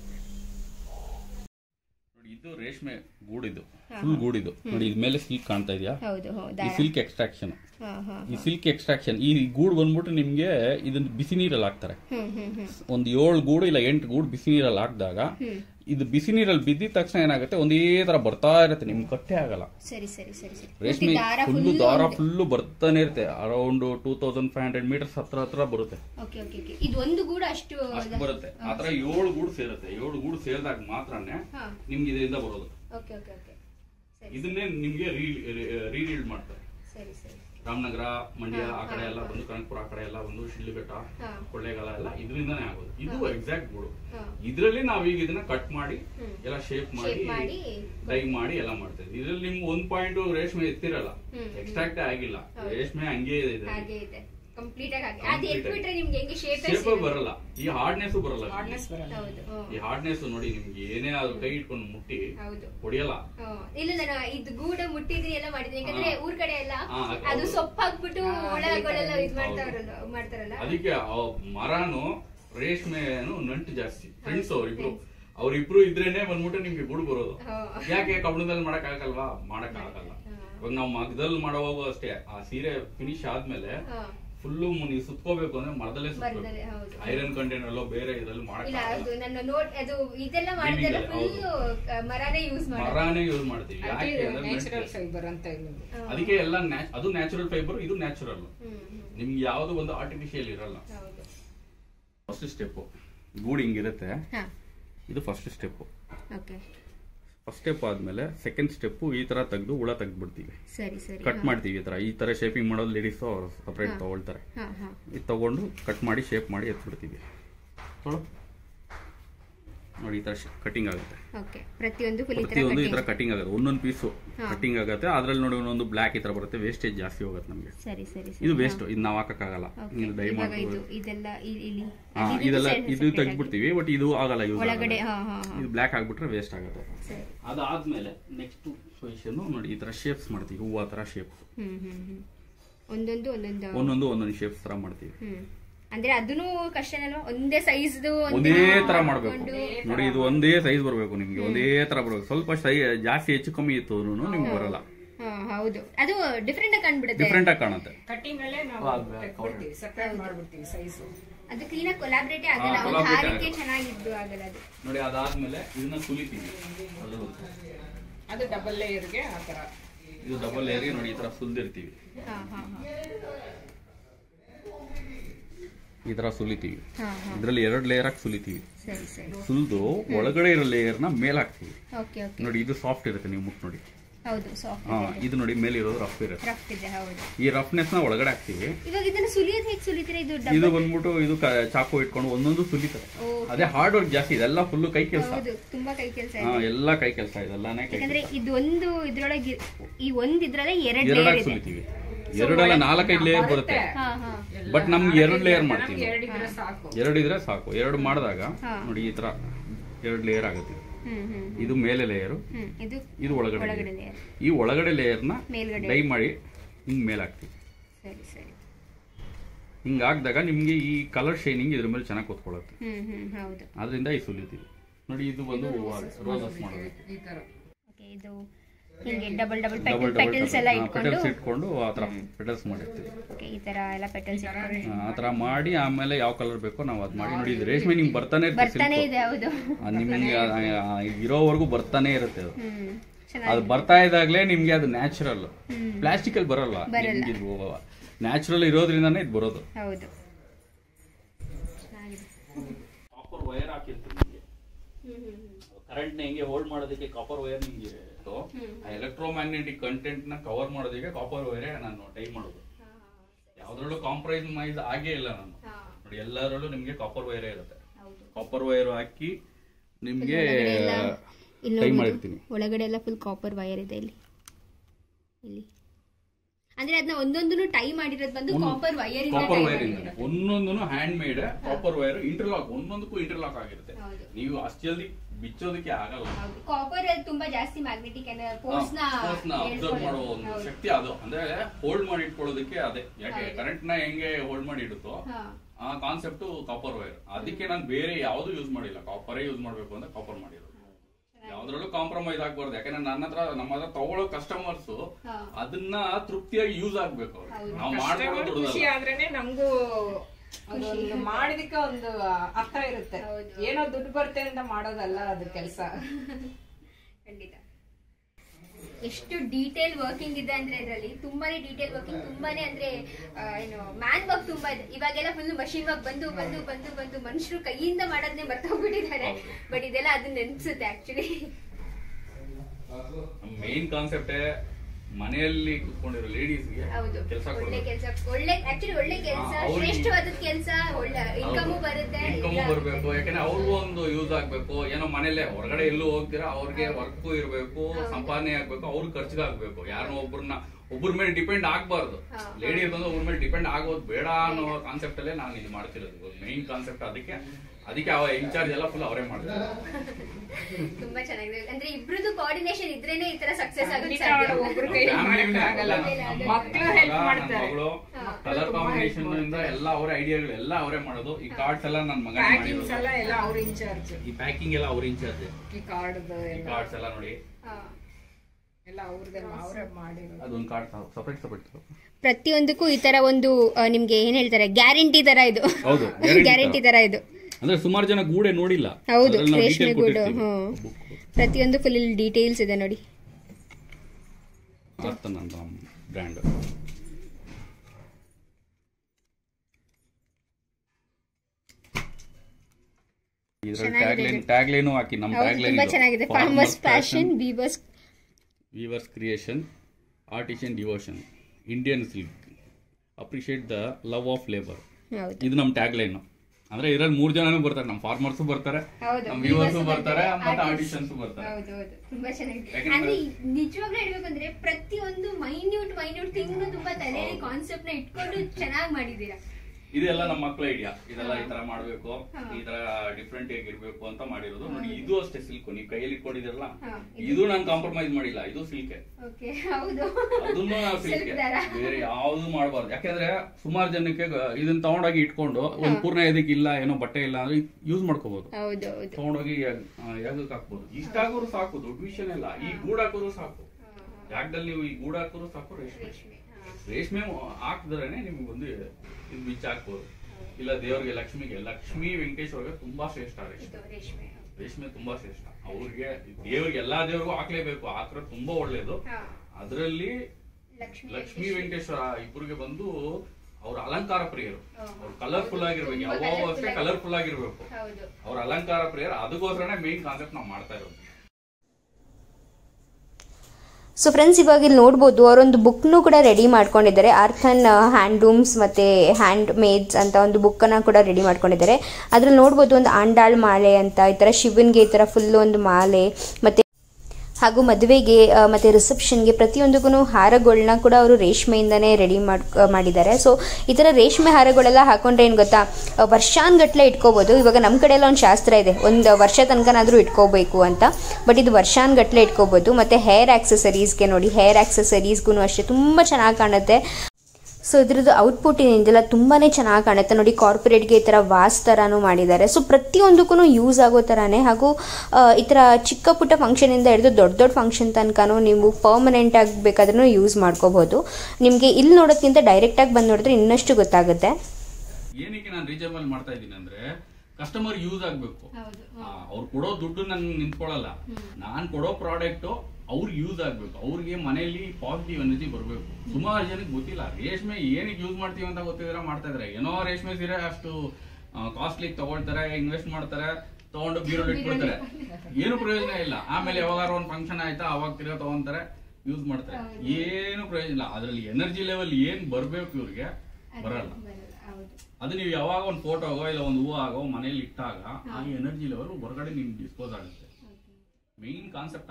ನೋಡಿ ಇದು ರೇಷ್ಮೆ ಗೂಡಿದು ಫುಲ್ ಗೂಡಿದು ನೋಡಿ ಇದ್ ಮೇಲೆ ಸಿಲ್ಕ್ ಕಾಣ್ತಾ ಇದೆಯಾ ಹೌದು ಈ ಸಿಲ್ಕ್ ಎಕ್ಸ್ಟ್ರಾಕ್ಷನ್ ಹಾ ಹಾ ಈ ಸಿಲ್ಕ್ ಎಕ್ಸ್ಟ್ರಾಕ್ಷನ್ ಈ ಗೂಡು ಬಂದ್ಬಿಟ್ಟು ನಿಮ್ಗೆ ಇದನ್ನ ಬಿಸಿ ನೀರಲ್ಲಿ ಹಾಕ್ತಾರೆ ಹ್ಮ್ ಹ್ಮ್ ಹ್ಮ್ ಒಂದ್ ಏಳು ಗೂಡು ಇಲ್ಲ ಎಂಟು ಗೂಡು ಬಿಸಿ ನೀರಲ್ಲಿ ಹಾಕಿದಾಗ ಇದು ಬಿಸಿ ನೀರಲ್ಲಿ ಬಿದ್ದಿದ ತಕ್ಷಣ ಏನಾಗುತ್ತೆ ಒಂದೇ ತರ ಬರ್ತಾ ಇರುತ್ತೆ ನಿಮ್ಗೆ ಕಟ್ಟೆ ಆಗಲ್ಲ ಸರಿ ಸರಿ ಸರಿ ಸರಿ ರೇಷ್ಮೆ ಫುಲ್ಲು ದಾರ ಫುಲ್ಲು ಬರ್ತಾನೆ ಇರುತ್ತೆ around two thousand five hundred metres ಹತ್ರ ಹತ್ರ ಬರುತ್ತೆ ಓಕೆ ಓಕೆ ಓಕೆ ಇದು ಒಂದು ಗೂಡು ಅಷ್ಟು ಅಷ್ಟು ಬರುತ್ತೆ ಆತರ ಏಳು ಗೂಡು ಸೇರುತ್ತೆ ಏಳು ಗೂಡು ಸೇರಿದಾಗ ಮಾತ್ರನೇ ಹಾ ನಿಮ್ಗೆ ಇದರಿಂದ ಬರೋದು ಓಕೆ ಓಕೆ ಓಕೆ ಸರಿ ಇದನ್ನೇ ನಿಮ್ಗೆ ರೀರೀಲ್ಡ್ ಮಾಡ್ತಾರೆ ಸರಿ ಸರಿ ರಾಮನಗರ ಮಂಡ್ಯ ಆ ಕಡೆ ಎಲ್ಲ ಬಂದು ಕನಕಪುರ ಆ ಕಡೆ ಎಲ್ಲ ಬಂದು ಶಿಡ್ಲಘಟ್ಟ ಹಾ. ಕೊಳ್ಳೇಗಾಲ ಎಲ್ಲ ಇದರಿಂದಾನೇ ಆಗೋದು ಇದು ಎಕ್ಸಾಕ್ಟ್ ಗೂಡು ಹಾ. ಇದ್ರಲ್ಲಿ ನಾವೀಗ ಇದನ್ನ ಕಟ್ ಮಾಡಿ ಎಲ್ಲ ಶೇಪ್ ಮಾಡಿ Shape ಮಾಡಿ, ಡೈ ಮಾಡಿ ಎಲ್ಲ ಮಾಡ್ತೇವೆ ಇದ್ರಲ್ಲಿ ನಿಮ್ಗೆ ಒಂದ್ ಪಾಯಿಂಟ್ ರೇಷ್ಮೆ ಎತ್ತಿರಲ್ಲ ಎಕ್ಸ್ಟ್ರಾಕ್ಟ್ ಆಗಿಲ್ಲ ರೇಷ್ಮೆ ಹಂಗೆ ಇದೆ ಹಾಗೆ ಇದೆ ಕಂಪ್ಲೀಟ್ ಆಗಿ ಹಾಗೆ ಅದು Complete ಎತ್ಬಿಟ್ರೆ ನಿಮ್ಗೆ ಹೆಂಗೆ ಶೇಪ್ ಶೇಪ್ ಬರಲ್ಲ ಈ ಹಾರ್ಡ್ನೆಸ್ ಬರಲ್ಲ ನಿಮ್ಗೆ. ಹಾರ್ಡ್ನೆಸ್ ಬರಲ್ಲ ಹೌದು ಹ್ಮ್. ಈ ಹಾರ್ಡ್ನೆಸ್ ನೋಡಿ ನಿಮ್ಗೆ ಏನೇ ಅದು ಕೈ ಇಟ್ಕೊಂಡು ಮುಟ್ಟಿ ಹೌದು ಹೊಡಿಯಲ್ಲ ಹ್ಮ್. ಇಲ್ಲ ನಾನು ಇದು ಗೂಡ ಮುಟ್ಟಿದ್ದೀನಿ ಎಲ್ಲ ಮಾಡಿದ್ದೀನಿ ಯಾಕಂದ್ರೆ ಊರ್ ಕಡೆ ಎಲ್ಲ ಹಾ, ಅದು ಹೌದು. ಸೊಪ್ಪು ಹಾಕ್ಬಿಟ್ಟು ಒಳಗೊಳೆಲ್ಲ ಇದು ಮಾಡ್ತಾರಲ್ಲ ಮಾಡ್ತಾರಲ್ಲ ಅದಕ್ಕೆ ಆ ಮರನು ರೇಷ್ಮೆನು ನಂಟು ಜಾಸ್ತಿ ಫ್ರೆಂಡ್ಸ್ ಅವ್ರಿಬ್ರು ಅವ್ರಿಬ್ರು ಇದ್ರೇನೆ ಬಂದ್ಬಿಟ್ಟು ನಿಮ್ಗೆ ಗುಡು ಬರೋದು ಯಾಕೆ ಕಬ್ಬಣದಲ್ಲಿ ಮಾಡಕ್ ಆಗಲ್ವಾ ಮಾಡಕ್ ಆಗಲ್ಲ ಇವಾಗ ನಾವು ಮಗದಲ್ಲಿ ಮಾಡೋವಾಗ ಅಷ್ಟೇ ಆ ಸೀರೆ ಫಿನಿಶ್ ಆದ್ಮೇಲೆ ಹಾ. ಫುಲ್ಲು ನೀವು ಸುತ್ಕೋಬೇಕು ಅಂದ್ರೆ ಮರದಲ್ಲೇ ಮರದಲ್ಲೇ, ಹೌದು. ಸುತ್ಬೇಕು ಐರನ್ ಕಂಟೈನರ್ ಬೇರೆ ಇದ್ರಲ್ಲಿ ಮಾಡಕ್ ಇಲ್ಲ ಆಗಲ್ಲ ಅದು ನನ್ನ ನೋಟ್ ಅದು ಇದೆಲ್ಲ ಮಾಡಿದೆಲ್ಲ Weaving ಫುಲ್ ಅಲ್ಲಿ, ಮರನೇ ಯೂಸ್ ಮಾಡಿ ಮರನೇ ಯೂಸ್ ಮಾಡ್ತೀವಿ ಯಾಕೆ ಅಂದ್ರೆ ನ್ಯಾಚುರಲ್ ನಂಟು. ಫೈಬರ್ ಅಂತ ಇರೋದು ಅದಕ್ಕೆ ಎಲ್ಲ ನ್ಯಾ- ಅದು ನ್ಯಾಚುರಲ್ ಫೈಬರ್ ಇದು ನ್ಯಾಚುರಲ್ ಹ್ಮ್ ಹ್ಮ್. ನಿಮ್ಗೆ ಯಾವ್ದು ಒಂದು ಆರ್ಟಿಫಿಷಿಯಲ್ ಇರಲ್ಲ ಹೌದು ಫಸ್ಟ್ ಸ್ಟೆಪ್ ಗೂಡು ಹಿಂಗಿರುತ್ತೆ ಹಾ ಇದು first step okay first step ಆದ್ಮೇಲೆ ಸೆಕೆಂಡ್ ಸ್ಟೆಪ್ ಈ ತರ ತೆಗೆದು ಹುಳ ತೆಗ್ದ್ಬಿಡ್ತೀವಿ ಸರಿ ಸರಿ ಕಟ್ ಮಾಡ್ತೀವಿ ಈ ತರ ಈ ತರ ಶೇಪಿಂಗ್ ಮಾಡೋದು ಲೇಡೀಸ್ ಸಪರೇಟ್ ತಗೊಳ್ತಾರೆ ಹಾ ಹಾ ಇದು ತಗೊಂಡು ಕಟ್ ಮಾಡಿ ಶೇಪ್ ಮಾಡಿ ಎತ್ಬಿಡ್ತೀವಿ ತೊಗೊಳು. ನೋಡಿ ಈ ತರ ಕಟಿಂಗ್ ಆಗುತ್ತೆ ಓಕೆ ಪ್ರತಿಯೊಂದು ಫುಲ್ ಈ ತರ ಪ್ರತಿಯೊಂದು ಈ ತರ cutting. ಕಟಿಂಗ್ ಆಗುತ್ತೆ ಒಂದೊಂದು ಪೀಸು ಕಟಿಂಗ್ ಆಗುತ್ತೆ ಅದ್ರಲ್ಲಿ ನೋಡಿ ಒಂದೊಂದು ಬ್ಲ್ಯಾಕ್ ಈ ತರ ಬರುತ್ತೆ ವೇಸ್ಟೇಜ್ ಜಾಸ್ತಿ ಹೋಗುತ್ತೆ ನಮಗೆ ಸರಿ ಸರಿ ಸರಿ ಇದು ವೇಸ್ಟ್ ಇದು ನಾವು ಹಾಕಕ್ಕಾಗಲ್ಲ Okay. ಇದು ಡೈ ಇವಾಗ ಇದು ಮಾಡ್ಬೋದು ಇದೆಲ್ಲ ಇ- ಇಲ್ಲಿ ಹಾ ಅದು ಇದೆಲ್ಲ separate ಇದು ಆಗಿ. ತೆಗ್ದ್ಬಿಡ್ತೀವಿ ಬಟ್ ಇದು ಆಗಲ್ಲ ಯೂಸ್ ಒಳಗಡೆ ಹಾ ಹಾ ಹಾ ಇದು ಬ್ಲ್ಯಾಕ್ ಆಗ್ಬಿಟ್ರೆ ವೇಸ್ಟ್ ಆಗುತ್ತೆ ಸರಿ ಅದಾದ್ಮೇಲೆ ನೆಕ್ಸ್ಟ್ ಪೊಸಿಷನ್ ನೋಡಿ ಈ ತರ ಶೇಪ್ಸ್ ಮಾಡ್ತೀವಿ ಹೂವ ತರ ಶೇಪ್ ಹ್ಮ್ ಹ್ಮ್ ಹ್ಮ್ ಒಂದೊಂದು ಒಂದೊಂದು ಒಂದೊಂದು ಒಂದೊಂದು ಶೇಪ್ಸ್ ತರ ಮಾಡ್ತೀವಿ ಹ್ಮ್ ಅಂದ್ರೆ ಅದನ್ನು ಕಷ್ಟನಲ್ವಾ ಒಂದೇ ಸೈಜ್ದು ಒಂದೇ ತರ ಮಾಡ್ಬೇಕು ನೋಡಿ ಇದು ಒಂದೇ ಸೈಜ್ ಬರ್ಬೇಕು ನಿಮ್ಗೆ ಒಂದೇ ತರ ಬರ್ಬೇಕು ಸ್ವಲ್ಪ ಸೈ ಜಾಸ್ತಿ ಹೆಚ್ಚು ಕಮ್ಮಿ ಇತ್ತು ನಿಮ್ಗೆ ಬರಲ್ಲ ಹಾ ಹೌದು ಅದು ಡಿಫ್ರೆಂಟ್ ಆಗಿ ಕಾಣ್ಬಿಡುತ್ತೆ ಡಿಫ್ರೆಂಟ್ ಆಗಿ ಕಾಣುತ್ತೆ ಕಟ್ಟಿಂಗ್ ಅಲ್ಲೇ ನಾವು ತೆಗ್ದ್ಬಿಡ್ತೀವಿ ಸಪ್ರೇಟ್ ಮಾಡ್ಬಿಡ್ತೀವಿ ಸೈಜು ಅದು ಕ್ಲೀನ್ ಆಗಿ ಕೊಲಾಬ್ರೇಟೇ ಆಗಲ್ಲ ಹಾ, ಒಂದು collaborate ಹಾರಕ್ಕೆ ಆಗಲ್ಲ. ಚೆನ್ನಾಗಿದ್ದು ಆಗಲ್ಲ ಅದು ನೋಡಿ ಅದಾದ್ಮೇಲೆ ಇದನ್ನ ಸುಲಿತೀವಿ ಅದು ಅದು ಡಬಲ್ ಲೇಯರ್ಗೆ ಆ ತರ ಇದು ಡಬಲ್ ಏರಿ ನೋಡಿ ಈ ತರ ಸುಲ್ದಿರ್ತೀವಿ ಹಾ ಹಾ ಹಾ ಈ ತರ ಸುಲಿತೀವಿ ಹಾ ಹಾ ಇದ್ರಲ್ಲಿ ಎರಡು ಲೇಯರ್ ಆಗಿ ಸುಲಿತೀವಿ ಸರಿ ಸರಿ ಸುಲಿದು ಒಳಗಡೆ ಇರೋ ಲೇಯರ್ನ ಮೇಲ್ ಹಾಕ್ತೀವಿ ಓಕೆ ಓಕೆ ನೋಡಿ ಇದು ಸಾಫ್ಟ್ ಇರುತ್ತೆ ನೀವು ಮುಟ್ ನೋಡಿ ಹೌದು ಸಾಫ್ಟ್ ಹಾ ಇದು ನೋಡಿ ಮೇಲೆ ಇರೋದು ರಫ್ ಇರುತ್ತೆ ರಫ್ ಇದೆ ಹೌದು ಈ ರಫ್ನೆಸ್ ನ ಒಳಗಡೆ ಹಾಕ್ತೀವಿ ಇವಾಗ ಇದನ್ನ ಸುಲಿಯೋದು ಹೇಗೆ ಸುಲಿತೀರಾ ಇದು ಇದು ಡಬಲ್ ಬಂದ್ಬಿಟ್ಟು ಇದು ಕ- ಚಾಕು ಇಟ್ಕೊಂಡು ಒಂದೊಂದು ಸುಲಿತಾರೆ Okay. ಅದೇ ಹಾರ್ಡ್ ವರ್ಕ್ ಜಾಸ್ತಿ ಇದೆಲ್ಲ ಫುಲ್ ಕೈ ಕೆಲಸ ಹೌದು ತುಂಬಾ ಕೈ ಕೆಲಸ ಹಾ ಇದೆ ಎಲ್ಲ ಕೈ ಕೆಲಸ ಇದೆಲ್ಲಾನೇ ಕೈ ಯಾಕಂದ್ರೆ ಇದೊಂದು ಇದ್ರೊಳಗೆ ಈ ಒಂದ್ ಇದ್ರಲ್ಲೇ ಎರಡ್ ಲೇಯರ್ ಎರಡಾಗಿ ಇದೆ ಸುಲಿತೀವಿ ಎರಡಲ್ಲ ನಾಲ್ಕೈದು ಲೇಯರ್ ಬರುತ್ತೆ ಹಾ ಹಾ ಬಟ್ ನಮ್ಗೆ ಎರಡು ಲೇಯರ್ ಮಾಡ್ತೀವಿ ಎರಡು ಇದ್ರೆ ಸಾಕು ಎರಡು ಇದ್ರೆ ಸಾಕು ಎರಡು ಮಾಡಿದಾಗ ಹಾ. ನೋಡಿ ಈ ತರ ಎರಡು ಲೇಯರ್ ಆಗುತ್ತೆ ಹ್ಮ್ ಹ್ಮ್ ಇದು ಮೇಲೆ ಲೇಯರು ಹ್ಮ್ ಇದು ಇದು ಒಳಗಡೆ ಒಳಗಡೆ layer. ಲೇಯರ್ ಈ ಒಳಗಡೆ ಲೇಯರ್ನ ಮೇಲ್ಗಡೆ ಡೈ ಮಾಡಿ ಹಿಂಗ್ ಮೇಲೆ ಹಾಕ್ತೀವಿ ಸರಿ ಸರಿ ಹಿಂಗ್ ಹಾಕ್ದಾಗ ನಿಮ್ಗೆ ಈ ಕಲರ್ ಶೈನಿಂಗ್ ಇದ್ರ ಮೇಲೆ ಚೆನ್ನಾಗಿ ಕೂತ್ಕೊಳ್ಳುತ್ತೆ ಹ್ಮ್ ಹ್ಮ್ ಹೌದು ಅದರಿಂದ ಈ ಸುಲಿತೀವಿ ನೋಡಿ ಇದು ಬಂದು ರೋಸಸ್ ಮಾಡೋದು ಈ ತರ ಓಕೆ ಇದು ಹಿಂಗೆ ಡಬಲ್ ಡಬಲ್ ಡಬಲ್ ಪೆಟಲ್ಸ್ ಎಲ್ಲ ಇಟ್ಕೊಂಡು ಪೆಟಲ್ಸ್ ಇಟ್ಕೊಂಡು ಆ ತರ ಪೆಟಲ್ಸ್ ಮಾಡಿರ್ತೀವಿ ಓಕೆ ಈ ತರ ಎಲ್ಲ ಪೆಟಲ್ಸ್ ಇಟ್ಕೊಂಡು ಆ ತರ ಮಾಡಿ ಆಮೇಲೆ ಯಾವ ಕಲರ್ ಬೇಕೋ ನಾವು ಅದ್ ಮಾಡಿ ನೋಡಿ ಇದು ರೇಷ್ಮೆ ನಿಮ್ಗೆ ಬರ್ತಾನೆ ಇರುತ್ತೆ ಬರ್ತಾನೆ silk. ಇದೆ ಹೌದು ಆ, ನಿಮ್ಗೆ ಆ, ಆ, ಇರೋವರೆಗೂ ಬರ್ತಾನೆ ಇರುತ್ತೆ ಅದು ಹ್ಮ್ ಅದು ಬರ್ತಾ ಇದ್ದಾಗ್ಲೇ ನಿಮ್ಗೆ ಅದು ನ್ಯಾಚುರಲ್ ಪ್ಲಾಸ್ಟಿಕ್ ಅಲ್ಲಿ ಬರಲ್ಲ ನಿಮ್ಗೆ ಇದು ನ್ಯಾಚುರಲ್ ಇರೋದ್ರಿಂದಾನೇ ಇದು ಬರೋದು ಹೌದು ಕಾಪರ್ ವೈರ್ ಹಾಕಿರ್ತೀವಿ ನಿಮಗೆ ಕರೆಂಟ್ ನ ಹೆಂಗೆ ಹೋಲ್ಡ್ ಮಾಡೋದಕ್ಕೆ ಕಾಪರ್ ವೈರ್ ನಿಮ್ಗೆ ಎಲೆಕ್ಟ್ರೋಮ್ಯಾಗ್ನೆಟಿಕ್ ಕಂಟೆಂಟ್ ನ ಕವರ್ ಮಾಡೋದಕ್ಕೆ ಕಾಪರ್ ವೈರ್ ನಾನು ಟೈಪ್ ಮಾಡೋದು ಯಾವ್ದ್ರಲ್ಲೂ ಕಾಂಪ್ರಮೈಸ್ ಆಗೇ ಇಲ್ಲ ನಾನು ನೋಡಿ ಎಲ್ಲರಲ್ಲೂ ನಿಮ್ಗೆ ಕಾಪರ್ ವೈರೇ ಇರುತ್ತೆ ಕಾಪರ್ ವೈರ್ ಹಾಕಿ ನಿಮ್ಗೆ ಇಲ್ಲಿ ಟೈಪ್ ನೋಡ್ಬೋದು. ಮಾಡಿರ್ತೀನಿ ಒಳಗಡೆ ಎಲ್ಲ ಫುಲ್ ಕಾಪರ್ ವೈರ್ ಇದೆ ಇಲ್ಲಿ ಇಲ್ಲಿ ಅಂದ್ರೆ ಅದನ್ನ ಒಂದೊಂದನ್ನು ಟೈ ಮಾಡಿರೋದು ಬಂದು ಕಾಪರ್ ವೈರ್ ಇಂದ ಕಾಪರ್ tie ವೈರ್ ಮಾಡಿದ್ದಾರೆ. ಒಂದೊಂದು hand made copper wire interlock ಒಂದೊಂದಕ್ಕೂ ಇಂಟರ್ಲಾಕ್ ಆಗಿರುತ್ತೆ ಹೌದು. ನೀವು ಅಷ್ಟು ಜಲ್ದಿ ಬಿಚ್ಚೋದಕ್ಕೆ ಆಗಲ್ಲ ಹೌದು ಕಾಪರ್ ತುಂಬಾ ಜಾಸ್ತಿ ಮ್ಯಾಗ್ನೆಟಿಕ್ ಫೋರ್ಸ್ ನ ಅಬ್ಸರ್ವ್ ಮಾಡೋ ಒಂದು ಶಕ್ತಿ ಅದು ಅಂದ್ರೆ ಹೋಲ್ಡ್ ಮಾಡಿ ಇಟ್ಕೊಳ್ಳೋದಕ್ಕೆ ಅದೇ ಯಾಕೆ ಕರೆಂಟ್ ನ ಹೆಂಗೆ ಹೋಲ್ಡ್ ಮಾಡಿ ಇಡುತ್ತೋ ಹಾ. ಆ ಕಾನ್ಸೆಪ್ಟ್ ಕಾಪರ್ ವೈರ್ ಅದಕ್ಕೆ ನಾನು ಬೇರೆ ಯಾವ್ದು ಯೂಸ್ ಮಾಡಿಲ್ಲ ಕಾಪರೇ ಯೂಸ್ ಮಾಡ್ಬೇಕು ಅಂತ ಕಾಪರ್ ಮಾಡಿರೋದು ಯಾವ್ದ್ರಲ್ಲೂ ಕಾಂಪ್ರಮೈಸ್ ಆಗ್ಬಾರ್ದು ಯಾಕಂದ್ರೆ ನನ್ನ ಹತ್ರ ನಮ್ಮ ಹತ್ರ ತಗೊಳ್ಳೋ ಕಸ್ಟಮರ್ಸ್ ಹಾ. ಅದನ್ನ ತೃಪ್ತಿಯಾಗಿ ಯೂಸ್ ಆಗ್ಬೇಕು ಅವ್ರು ನಾವು ಕಸ್ಟಮರ್ ಮಾಡ್ಕೊಳ್ಳೋದು ಖುಷಿ ದುಡ್ಡಲ್ಲ ಆದ್ರೇನೆ ನಮಗೂ ಅದೊಂದು ಮಾಡಿದಕ್ಕೆ ಒಂದು ಅರ್ಥ ಇರುತ್ತೆ ಹೌದು. ಏನೋ ದುಡ್ಡು ಬರುತ್ತೆ ಅಂತ ಮಾಡೋದಲ್ಲ ಅದು ಕೆಲಸ ಖಂಡಿತ ಎಷ್ಟು ಡೀಟೇಲ್ ವರ್ಕಿಂಗ್ ಇದೆ ಅಂದ್ರೆ ಇದರಲ್ಲಿ ತುಂಬಾನೇ ಡೀಟೇಲ್ ವರ್ಕಿಂಗ್ ತುಂಬಾನೇ ಅಂದ್ರೆ ಆ, ಏನು ಮ್ಯಾನ್ ವರ್ಕ್ ತುಂಬಾ ಇದೆ ಇವಾಗೆಲ್ಲ ಫುಲ್ ಮಷಿನ್ ವರ್ಕ್ ಬಂದು ಬಂದು ಬಂದು ಬಂದು ಮನುಷ್ಯರು ಕೈಯಿಂದ ಮಾಡೋದನ್ನೇ ಮರ್ತೋಗ್ಬಿಟ್ಟಿದ್ದಾರೆ ಬಟ್ ಇದೆಲ್ಲ ಅದನ್ನ ನೆನ್ಸುತ್ತೆ ಆಕ್ಚುಲಿ ಮೇನ್ ಕಾನ್ಸೆಪ್ಟ್ ಮನೆಯಲ್ಲಿ ಕುತ್ಕೊಂಡಿರೋ ಲೇಡೀಸ್ಗೆ ಹೌದು ಕೆಲಸ ಒಳ್ಳೆ ಕೊಡಬೇಕು ಕೆಲಸ ಒಳ್ಳೆ ಆಕ್ಚುಲಿ ಒಳ್ಳೆ ಕೆಲಸ ಹಾ, ಅವ್ರಿಗೆ- ಶ್ರೇಷ್ಠವಾದ ಕೆಲಸ ಒಳ್ಳೆ ಇನ್ಕಮು ಬರುತ್ತೆ ಇನ್ಕಮ್ ಎಲ್ಲ ಬರ್ಬೇಕು ಯಾಕಂದ್ರೆ ಅವ್ರಿಗೂ ಒಂದು ಯೂಸ್ ಆಗ್ಬೇಕು ಏನೋ ಮನೇಲೆ ಹೊರಗಡೆ ಎಲ್ಲೂ ಹೋಗ್ತೀರಾ ಅವ್ರಿಗೆ ವರ್ಕ್ ಇರ್ಬೇಕು ಸಂಪಾದನೆ ಆಗ್ಬೇಕು ಅವ್ರ ಖರ್ಚಿಗೆ ಆಗ್ಬೇಕು ಯಾರನ್ನೋ ಒಬ್ರನ್ನ ಒಬ್ಬರ ಮೇಲೆ ಡಿಪೆಂಡ್ ಆಗ್ಬಾರ್ದು ಹಾ. ಲೇಡಿ ಬಂದು ಒಬ್ಬರ ಮೇಲೆ ಡಿಪೆಂಡ್ ಆಗೋದು ಬೇಡ ಅನ್ನೋ ಕಾನ್ಸೆಪ್ಟ್ ಅಲ್ಲೇ ನಾನು ಇದು ಮಾಡ್ತಿರೋದು ಮೇನ್ ಕಾನ್ಸೆಪ್ಟ್ ಅದಕ್ಕೆ ಅದಕ್ಕೆ ಅವ ಇನ್ಚಾರ್ಜ್ ಎಲ್ಲ ಫುಲ್ ಅವರೇ ಮಾಡ್ತಾರೆ ತುಂಬಾ ಚೆನ್ನಾಗಿದೆ ಅಂದ್ರೆ ಇಬ್ರದ್ದು ಕೋಆರ್ಡಿನೇಷನ್ ಇದ್ರೇನೆ ಈ ತರ ಸಕ್ಸಸ್ ಆಗುತ್ತೆ ಖಂಡಿತ ಅವ್ರು ಒಬ್ರು ಕೈಲಿ ಮಾಡಕ್ಕಾಗಲ್ಲ ಮಕ್ಕಳು ಹೆಲ್ಪ್ ಮಾಡ್ತಾರೆ ಕಲರ್ ಕಾಂಬಿನೇಷನ್ ಇಂದ ಎಲ್ಲ ಅವರೇ ಐಡಿಯಾಗಳು ಎಲ್ಲ ಅವರೇ ಮಾಡೋದು ಈ ಕಾರ್ಡ್ಸ್ ಎಲ್ಲ ನನ್ನ ಮಗ ಪ್ಯಾಕಿಂಗ್ಸ್ ಎಲ್ಲ ಎಲ್ಲ ಅವ್ರ ಇನ್ಚಾರ್ಜ್ ಈ ಪ್ಯಾಕಿಂಗ್ ಎಲ್ಲ ಅವ್ರ ಇನ್ಚಾರ್ಜ್ ಈ ಕಾರ್ಡ್ ಈ ಎಲ್ಲ ಕಾರ್ಡ್ಸ್ ಎಲ್ಲ ನೋಡಿ ಎಲ್ಲ ಅವ್ರದೇ ಅವರೇ ಮಾಡಿರೋದು ಅದೊಂದು ಕಾರ್ಡ್ ಸಪರೇಟ್ ಸಪರೇಟ್ ಪ್ರತಿಯೊಂದಕ್ಕೂ ಈ ತರ ಒಂದು ಆ, ನಿಮ್ಗೆ ಏನ್ ಹೇಳ್ತಾರೆ ಗ್ಯಾರಂಟಿ ತರ ಇದು ಹೌದು, guarantee ಗ್ಯಾರಂಟಿ ತರ ಇದು ಅಂದ್ರೆ ಸುಮಾರು ಜನ ಗೂಡೆ ನೋಡಿಲ್ಲ ಹೌದು ಅದ್ರಲ್ಲಿ ನಾವು ರೇಷ್ಮೆ detail ಗೂಡು ಕೊಟ್ಟಿರ್ತೀವಿ. ಹ್ಮ್ Book. ಪ್ರತಿಯೊಂದು ಫುಲ್ ಡೀಟೇಲ್ಸ್ ಇದೆ ನೋಡಿ ಆರ್ತನ್ ಅಂತ ಬ್ರ್ಯಾಂಡ್ ಇದ್ರಲ್ಲಿ ಟ್ಯಾಗ್ಲೈನ್ ಟ್ಯಾಗ್ಲೈನು ಹಾಕಿ ನಮ್ಮ ಹೌದು ಟ್ಯಾಗ್ಲೈನ್ ತುಂಬಾ ಚೆನ್ನಾಗಿದೆ farmers passion beavers weavers creation artisan devotion Indian silk appreciate the love of labour ಹೌದು ಇದು ನಮ್ಮ ಟ್ಯಾಗ್ಲೈನ್ ಅಂದ್ರೆ ಇದ್ರಲ್ಲಿ ಮೂರ್ ಜನನೂ ಬರ್ತಾರೆ ನಮ್ಮ ಫಾರ್ಮರ್ಸು ಬರ್ತಾರೆ ಹೌದು. ನಮ್ಮ ವ್ಯೂವರ್ಸು Viewers ಬರ್ತಾರೆ ಬರ್ತಾರೆ, ಮತ್ತೆ artists. ಆರ್ಟಿಷನ್ಸ್ ಬರ್ತಾರೆ ಹೌದು ಹೌದು ತುಂಬಾ ಚೆನ್ನಾಗಿದೆ ಯಾಕಂದ್ರೆ- ಅಂದ್ರೆ ನಿಜವಾಗ್ಲೂ ಹೇಳ್ಬೇಕಂದ್ರೆ ಪ್ರತಿಯೊಂದು ಮೈನ್ಯೂಟ್ ಮೈನ್ಯೂಟ್ ಥಿಂಗ್ ತುಂಬಾ ತಲೆಯಲ್ಲಿ ಕಾನ್ಸೆಪ್ಟ್ ನ ಇಟ್ಕೊಂಡು ಚೆನ್ನಾಗಿ ಮಾಡಿದೀರಾ ಇದೆಲ್ಲ ನಮ್ಮ ಮಕ್ಕಳ ಐಡಿಯಾ ಇದೆಲ್ಲ ಈ ತರ ಮಾಡ್ಬೇಕು ಈ ತರ ಡಿಫ್ರೆಂಟ್ ಆಗಿ ಇರ್ಬೇಕು ಅಂತ ಮಾಡಿರೋದು ನೋಡಿ ಇದು ಅಷ್ಟೇ ಸಿಲ್ಕ್ ನೀವು ಕೈಯಲ್ಲಿ ಇಟ್ಕೊಂಡಿದ್ದೀರಲ್ಲ ಹಾ, ಇದು ನಾನು ಕಾಂಪ್ರಮೈಸ್ ಮಾಡಿಲ್ಲ ಇದು ಸಿಲ್ಕೆ ಓಕೆ ಹೌದು ಅದನ್ನು ನಾವು ಸಿಲ್ಕೆ Silk ದಾರ. ಬೇರೆ ಯಾವ್ದು ಮಾಡಬಾರ್ದು ಯಾಕಂದ್ರೆ ಸುಮಾರು ಜನಕ್ಕೆ ಗ- ಇದನ್ನ ತಗೊಂಡೋಗಿ ಇಟ್ಕೊಂಡು ಒಂದ್ ಪೂರ್ಣ ಇದಕ್ಕೆ ಇಲ್ಲ ಏನೋ ಬಟ್ಟೆ ಇಲ್ಲ ಅಂದ್ರೆ ಯೂಸ್ ಮಾಡ್ಕೋಬಹುದು ಹೌದು ಹೌದು ತಗೊಂಡೋಗಿ ಯಾಗಕ್ಕೆ ಹಾಕ್ಬೋದು ಇಷ್ಟಾಗೋರು ಸಾಕು ದೊಡ್ಡ ವಿಷಯ ಇಲ್ಲ ಈ ಗೂಡ್ ಹಾಕೋರು ಸಾಕು ಜಾಗದಲ್ಲಿ ನೀವು ಈ ಗೂಡ್ ಹಾಕೋರು ಸಾಕು ರೇಷ್ಮೆ ರೇಷ್ಮೆ ಹಾಕಿದ್ರೇನೆ ನಿಮ್ಗೆ ಒಂದು ಇದು ಬಿಚ್ಚ ಹಾಕ್ಬೋದು ಇಲ್ಲ ದೇವ್ರಿಗೆ ಲಕ್ಷ್ಮಿಗೆ ಲಕ್ಷ್ಮೀ ವೆಂಕಟೇಶ್ವರಗೆ ತುಂಬಾ ಶ್ರೇಷ್ಠ ರೇಷ್ಮೆ ಇದು ರೇಷ್ಮೆ ರೇಷ್ಮೆ ತುಂಬಾ ಶ್ರೇಷ್ಠ ಅವ್ರಿಗೆ ದೇವ್ರಿಗೆ ಎಲ್ಲಾ ದೇವ್ರಿಗೂ ಹಾಕ್ಲೇಬೇಕು ಹಾಕ್ರೆ ತುಂಬಾ ಒಳ್ಳೇದು ಹಾ ಅದರಲ್ಲಿ ಲಕ್ಷ್ಮಿ ಲಕ್ಷ್ಮೀ ವೆಂಕಟೇಶ್ವರ ಇಬ್ಬರಿಗೆ ಬಂದು ಅವ್ರ ಅಲಂಕಾರ ಪ್ರಿಯರು ಅವ್ರು ಕಲರ್ಫುಲ್ ಆಗಿರ್ಬೇಕು ಯಾವಾಗ ಅಷ್ಟೇ ಕಲರ್ಫುಲ್ ಆಗಿರ್ಬೇಕು ಹೌದು ಅವ್ರ ಅಲಂಕಾರ ಪ್ರಿಯರು ಅದಕ್ಕೋಸ್ಕರನೇ ಮೇನ್ ಕಾನ್ಸೆಪ್ಟ್ ನಾವು ಮಾಡ್ತಾ ಇರೋದು ಸೊ ಫ್ರೆಂಡ್ಸ್ ಇವಾಗ ಇಲ್ಲಿ ನೋಡ್ಬೋದು ಅವರೊಂದು ಬುಕ್ನು ಕೂಡ ರೆಡಿ ಮಾಡ್ಕೊಂಡಿದ್ದಾರೆ ಆರ್ಥನ್ ಹ್ಯಾಂಡ್ಲೂಮ್ಸ್ ಮತ್ತು ಹ್ಯಾಂಡ್ ಮೇಡ್ಸ್ ಅಂತ ಒಂದು ಬುಕ್ಕನ್ನು ಕೂಡ ರೆಡಿ ಮಾಡ್ಕೊಂಡಿದ್ದಾರೆ ಅದ್ರಲ್ಲಿ ನೋಡ್ಬೋದು ಒಂದು ಆಂಡಾಳ್ ಮಾಲೆ ಅಂತ ಈ ಥರ ಶಿವನ್ಗೆ ಈ ಥರ ಫುಲ್ ಒಂದು ಮಾಲೆ ಮತ್ತು ಹಾಗೂ ಮದುವೆಗೆ ಆ, ಮತ್ತೆ ರಿಸೆಪ್ಷನ್ಗೆ ಪ್ರತಿಯೊಂದಕ್ಕೂ ಹಾರಗಳನ್ನ ಕೂಡ ಅವರು ರೇಷ್ಮೆಯಿಂದನೇ ರೆಡಿ ಮಾಡ್ ಮಾಡಿದ್ದಾರೆ ಸೊ ಈ ಥರ ರೇಷ್ಮೆ ಹಾರಗಳೆಲ್ಲ ಹಾಕೊಂಡ್ರೆ ಏನು ಗೊತ್ತಾ ಆ, ವರ್ಷಾನ್ಗಟ್ಲೆ ಇಟ್ಕೋಬೋದು ಇವಾಗ ನಮ್ಮ ಕಡೆ ಎಲ್ಲ ಒಂದು ಶಾಸ್ತ್ರ ಇದೆ ಒಂದು ವರ್ಷ ತನಕನಾದರೂ ಇಟ್ಕೋಬೇಕು ಅಂತ ಬಟ್ ಇದು ವರ್ಷಾನ್ಗಟ್ಲೆ ಇಟ್ಕೋಬೋದು ಮತ್ತು ಹೇರ್ ಆಕ್ಸೆಸರೀಸ್ಗೆ ನೋಡಿ ಹೇರ್ ಆಕ್ಸೆಸರೀಸ್ಗೂ ಅಷ್ಟೇ ತುಂಬ ಚೆನ್ನಾಗಿ ಕಾಣುತ್ತೆ ಸೊ ಇದ್ರದ್ದು ಔಟ್ಪುಟ್ ಏನಿದೆಯಲ್ಲ ತುಂಬಾ ಚೆನ್ನಾಗಿ ಕಾಣುತ್ತೆ ನೋಡಿ ಕಾರ್ಪೊರೇಟ್ಗೆ ಈ ಥರ ವಾಸ್ ಥರನೂ ಮಾಡಿದ್ದಾರೆ ಸೊ ಪ್ರತಿಯೊಂದಕ್ಕೂ ಯೂಸ್ ಆಗೋ ಥರನೇ ಹಾಗೂ ಆ, ಈ ಥರ ಚಿಕ್ಕ ಪುಟ್ಟ ಫಂಕ್ಷನಿಂದ ಹಿಡಿದು ದೊಡ್ಡ ದೊಡ್ಡ ಫಂಕ್ಷನ್ ತನಕನೂ ನೀವು ಪರ್ಮನೆಂಟ್ ಆಗಿ ಬೇಕಾದ್ರೂ ಯೂಸ್ ಮಾಡ್ಕೋಬೋದು ನಿಮಗೆ ಇಲ್ಲಿ ನೋಡೋದ್ಕಿಂತ ಡೈರೆಕ್ಟಾಗಿ ಬಂದು ನೋಡಿದ್ರೆ ಇನ್ನಷ್ಟು ಗೊತ್ತಾಗುತ್ತೆ ಏನಕ್ಕೆ ನಾನು ರೀಚೇಬಲ್ ಮಾಡ್ತಾ ಇದ್ದೀನಿ ಅಂದ್ರೆ ಕಸ್ಟಮರ್ ಯೂಸ್ ಆಗ್ಬೇಕು ಹೌದು ಅವ್ರು ಕೊಡೋ ದುಡ್ಡು ನನ್ ನಿಂತ್ಕೊಳ್ಳಲ್ಲ ನಾನ್ ಕೊಡೋ ಪ್ರಾಡಕ್ಟ್ ಅವ್ರಿಗೆ ಯೂಸ್ ಆಗ್ಬೇಕು ಅವ್ರಿಗೆ ಮನೆಯಲ್ಲಿ ಪಾಸಿಟಿವ್ ಎನರ್ಜಿ ಬರ್ಬೇಕು ಸುಮಾರು ಜನಕ್ಕೆ ಗೊತ್ತಿಲ್ಲ ರೇಷ್ಮೆ ಏನಕ್ಕೆ ಯೂಸ್ ಮಾಡ್ತೀವಿ ಅಂತ ಗೊತ್ತಿದ್ರೆ ಮಾಡ್ತಾ ಇದಾರೆ ಏನೋ ರೇಷ್ಮೆ ಸೀರೆ ಅಷ್ಟು ಕಾಸ್ಟ್ಲಿ ತಗೊಳ್ತಾರೆ ಇನ್ವೆಸ್ಟ್ ಮಾಡ್ತಾರೆ ತಗೊಂಡು ಬೀರೋಲ್ ಇಟ್ಬಿಡ್ತಾರೆ ಏನು ಪ್ರಯೋಜನ ಇಲ್ಲ ಆಮೇಲೆ ಯಾವಾಗಾರ ಒಂದು ಫಂಕ್ಷನ್ ಆಯ್ತಾ ಅವಾಗ ತಿರ್ಗಾ ತಗೊಂತಾರೆ ಯೂಸ್ ಮಾಡ್ತಾರೆ ಏನು ಪ್ರಯೋಜನ ಇಲ್ಲ ಅದ್ರಲ್ಲಿ ಎನರ್ಜಿ ಲೆವೆಲ್ ಏನ್ ಬರ್ಬೇಕು ಇವ್ರಿಗೆ ಬರಲ್ಲ ಹೌದು ಅದು ನೀವು ಯಾವಾಗ ಒಂದು ಫೋಟೋಗೋ ಇಲ್ಲ ಒಂದು ಹೂವು ಆಗೋ ಮನೇಲಿ ಇಟ್ಟಾಗ ಆ ಎನರ್ಜಿ ಲೆವೆಲ್ ಹೊರಗಡೆ ನಿಮ್ಗೆ ಡಿಸ್ಪೋಸ್ ಆಗುತ್ತೆ ಮೇನ್ ಕಾನ್ಸೆಪ್ಟ್ ಅದೇ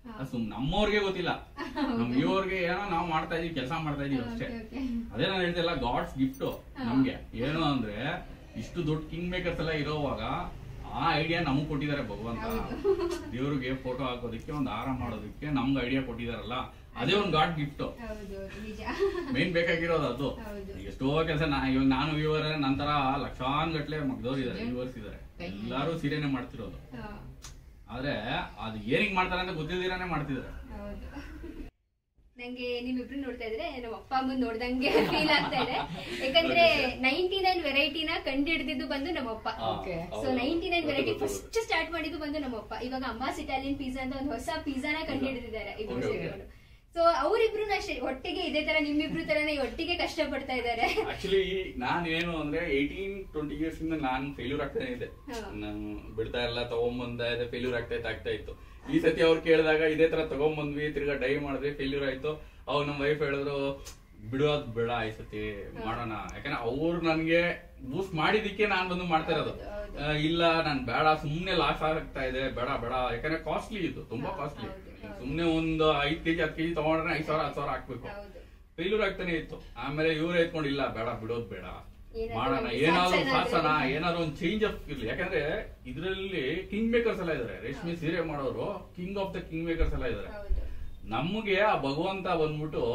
ಅದು ಸುಮ್ ನಮ್ಮವ್ರಿಗೆ ಗೊತ್ತಿಲ್ಲ ನಮ್ ಇವ್ರಿಗೆ ಏನೋ ನಾವು ಮಾಡ್ತಾ ಇದೀವಿ ಕೆಲಸ ಮಾಡ್ತಾ ಇದೀವಿ ಅಷ್ಟೇ ಅದೇ ನಾನು ಹೇಳ್ತಿಲ್ಲ ಗಾಡ್ಸ್ ಗಿಫ್ಟ್ ನಮ್ಗೆ ಏನು ಅಂದ್ರೆ ಇಷ್ಟು ದೊಡ್ಡ ಕಿಂಗ್ ಮೇಕರ್ಸ್ ಎಲ್ಲ ಇರೋವಾಗ ಆ ಐಡಿಯಾ ನಮಗ್ ಕೊಟ್ಟಿದ್ದಾರೆ ಭಗವಂತ ದೇವ್ರಿಗೆ ಫೋಟೋ ಹಾಕೋದಕ್ಕೆ ಒಂದು ಹಾರ ಮಾಡೋದಕ್ಕೆ ನಮ್ಗೆ ಐಡಿಯಾ ಕೊಟ್ಟಿದಾರಲ್ಲ ಅದೇ ಒಂದು ಗಾಡ್ ಗಿಫ್ಟ್ ಹೌದು ನಿಜ ಮೇನ್ ಬೇಕಾಗಿರೋದು ಅದು ಹೌದು. ಈಗ ಎಷ್ಟೋ ಕೆಲಸ ನಾ ಇವಾಗ ನಾನು ವ್ಯೂವರ್ ನಂತರ ಲಕ್ಷಾನ್ ಗಟ್ಲೆ ಮಗ್ದವ್ರು ಇದಾರೆ ವ್ಯೂವರ್ಸ್ ಇದಾರೆ ಎಲ್ಲಾರು ಸೀರೆನೆ ಮಾಡ್ತಿರೋದು ಹಾ, ಆದ್ರೆ ಅದು ಏನಿಗ್ ಮಾಡ್ತಾರೆ ಅಂತ ಗೊತ್ತಿಲ್ದಿರಾನೆ ಮಾಡ್ತಿದಾರೆ ಹೌದು ನಂಗೆ ನಿಮ್ಮಿಬ್ರು ನೋಡ್ತಾ ಇದ್ರೆ ನಮ್ಮ ಅಪ್ಪ ಅಮ್ಮನ್ ನೋಡ್ದಂಗೆ ಫೀಲ್ ಆಗ್ತಾ ಇದೆ ಯಾಕಂದ್ರೆ ನೈನ್ಟಿ ನೈನ್ ವೆರೈಟಿನ ಕಂಡು ಹಿಡಿದಿದ್ದು ಬಂದು ನಮ್ಮಪ್ಪ Okay. So ninety nine variety first start ಮಾಡಿದ್ದು ಬಂದು ನಮ್ಮಪ್ಪ ಇವಾಗ ಅಂಬಾಸ್ ಇಟಾಲಿಯನ್ ಪಿಜ್ಜಾ ಅಂತ ಒಂದು ಹೊಸ ಪಿಜ್ಜಾನ ಕಂಡು ಹಿಡಿದಿದ್ದಾರೆ ಇಬ್ರು Okay, okay. ಸೇರಿಕೊಂಡು ಸೊ ಅವರಿಬ್ರು ಅಷ್ಟೇ ಒಟ್ಟಿಗೆ ಇದೇ ತರ ನಿಮ್ಮಿಬ್ರು ತರನೇ ಒಟ್ಟಿಗೆ ಕಷ್ಟಪಡ್ತಾ ಇದ್ದಾರೆ ಆಕ್ಚುಲಿ ನಾನು ಏನು ಅಂದ್ರೆ ಏಯ್ಟೀನ್ ಟ್ವೆಂಟಿ ಇಯರ್ಸ್ ಇಂದ ನಾನು ಫೇಲ್ಯೂರ್ ಆಗ್ತಾನೆ ಇದೆ ಹಾ. ನಾನು ಬಿಡ್ತಾ ಎಲ್ಲ ತಗೊಂಬಂದ ಇದೆ ಫೇಲ್ಯೂರ್ ಆಗ್ತಾ ಇತ್ತು ಆಗ್ತಾ ಇತ್ತು ಈ ಸತಿ ಅವ್ರು ಕೇಳಿದಾಗ ಇದೇ ತರ ತಗೊಂಬಂದ್ವಿ ತಿರ್ಗಾ ಡೈ ಮಾಡಿದ್ವಿ ಫೇಲ್ಯೂರ್ ಆಯ್ತು ಅವಾಗ ನಮ್ಮ ವೈಫ್ ಹೇಳಿದ್ರು ಬಿಡೋದ್ ಬೇಡ ಈ ಸತಿ ಮಾಡೋಣ ಯಾಕಂದ್ರೆ ಅವ್ರು ನನ್ಗೆ ಬೂಸ್ಟ್ ಮಾಡಿದಕ್ಕೆ ನಾನ್ ಬಂದು ಮಾಡ್ತಾ ಇರೋದು ಆ, ಇಲ್ಲ ನಾನ್ ಬೇಡ ಸುಮ್ನೆ ಲಾಸ್ ಆಗ್ತಾ ಇದೆ ಬೇಡ ಬೇಡ ಯಾಕಂದ್ರೆ ಕಾಸ್ಟ್ಲಿ ಇದು ತುಂಬಾ ಕಾಸ್ಟ್ಲಿ ಸುಮ್ನೆ ಒಂದು ಐದ್ ಕೆಜಿ ಹತ್ತು ಕೆಜಿ ತಗೊಂಡ್ರೆ ಐದ್ ಸಾವಿರ ಹತ್ತು ಸಾವಿರ ಹಾಕ್ಬೇಕು ಹೌದು ಫೇಲ್ಯೂರ್ ಆಗ್ತಾನೆ ಇತ್ತು ಆಮೇಲೆ ಇವ್ರು ಎತ್ಕೊಂಡು ಇಲ್ಲ ಬೇಡ ಬಿಡೋದ್ ಬೇಡ ಏನಾದ್ರು ಮಾಡೋಣ ಒಂದು ಏನಾದ್ರು ಸಾಧನ ಸಾಸನ ಆದ್ರೆ. ಏನಾದ್ರು ಒಂದು ಚೇಂಜ್ ಆಫ್ ಇರ್ಲಿ ಯಾಕಂದ್ರೆ ಇದ್ರಲ್ಲಿ ಕಿಂಗ್ ಮೇಕರ್ಸ್ ಎಲ್ಲ ಇದಾರೆ ರೇಷ್ಮೆ ಸೀರೆ ಮಾಡೋರು king of the king makers ಎಲ್ಲ ಇದಾರೆ ಹೌದು ನಮ್ಗೆ ಆ ಭಗವಂತ ಬಂದ್ಬಿಟ್ಟು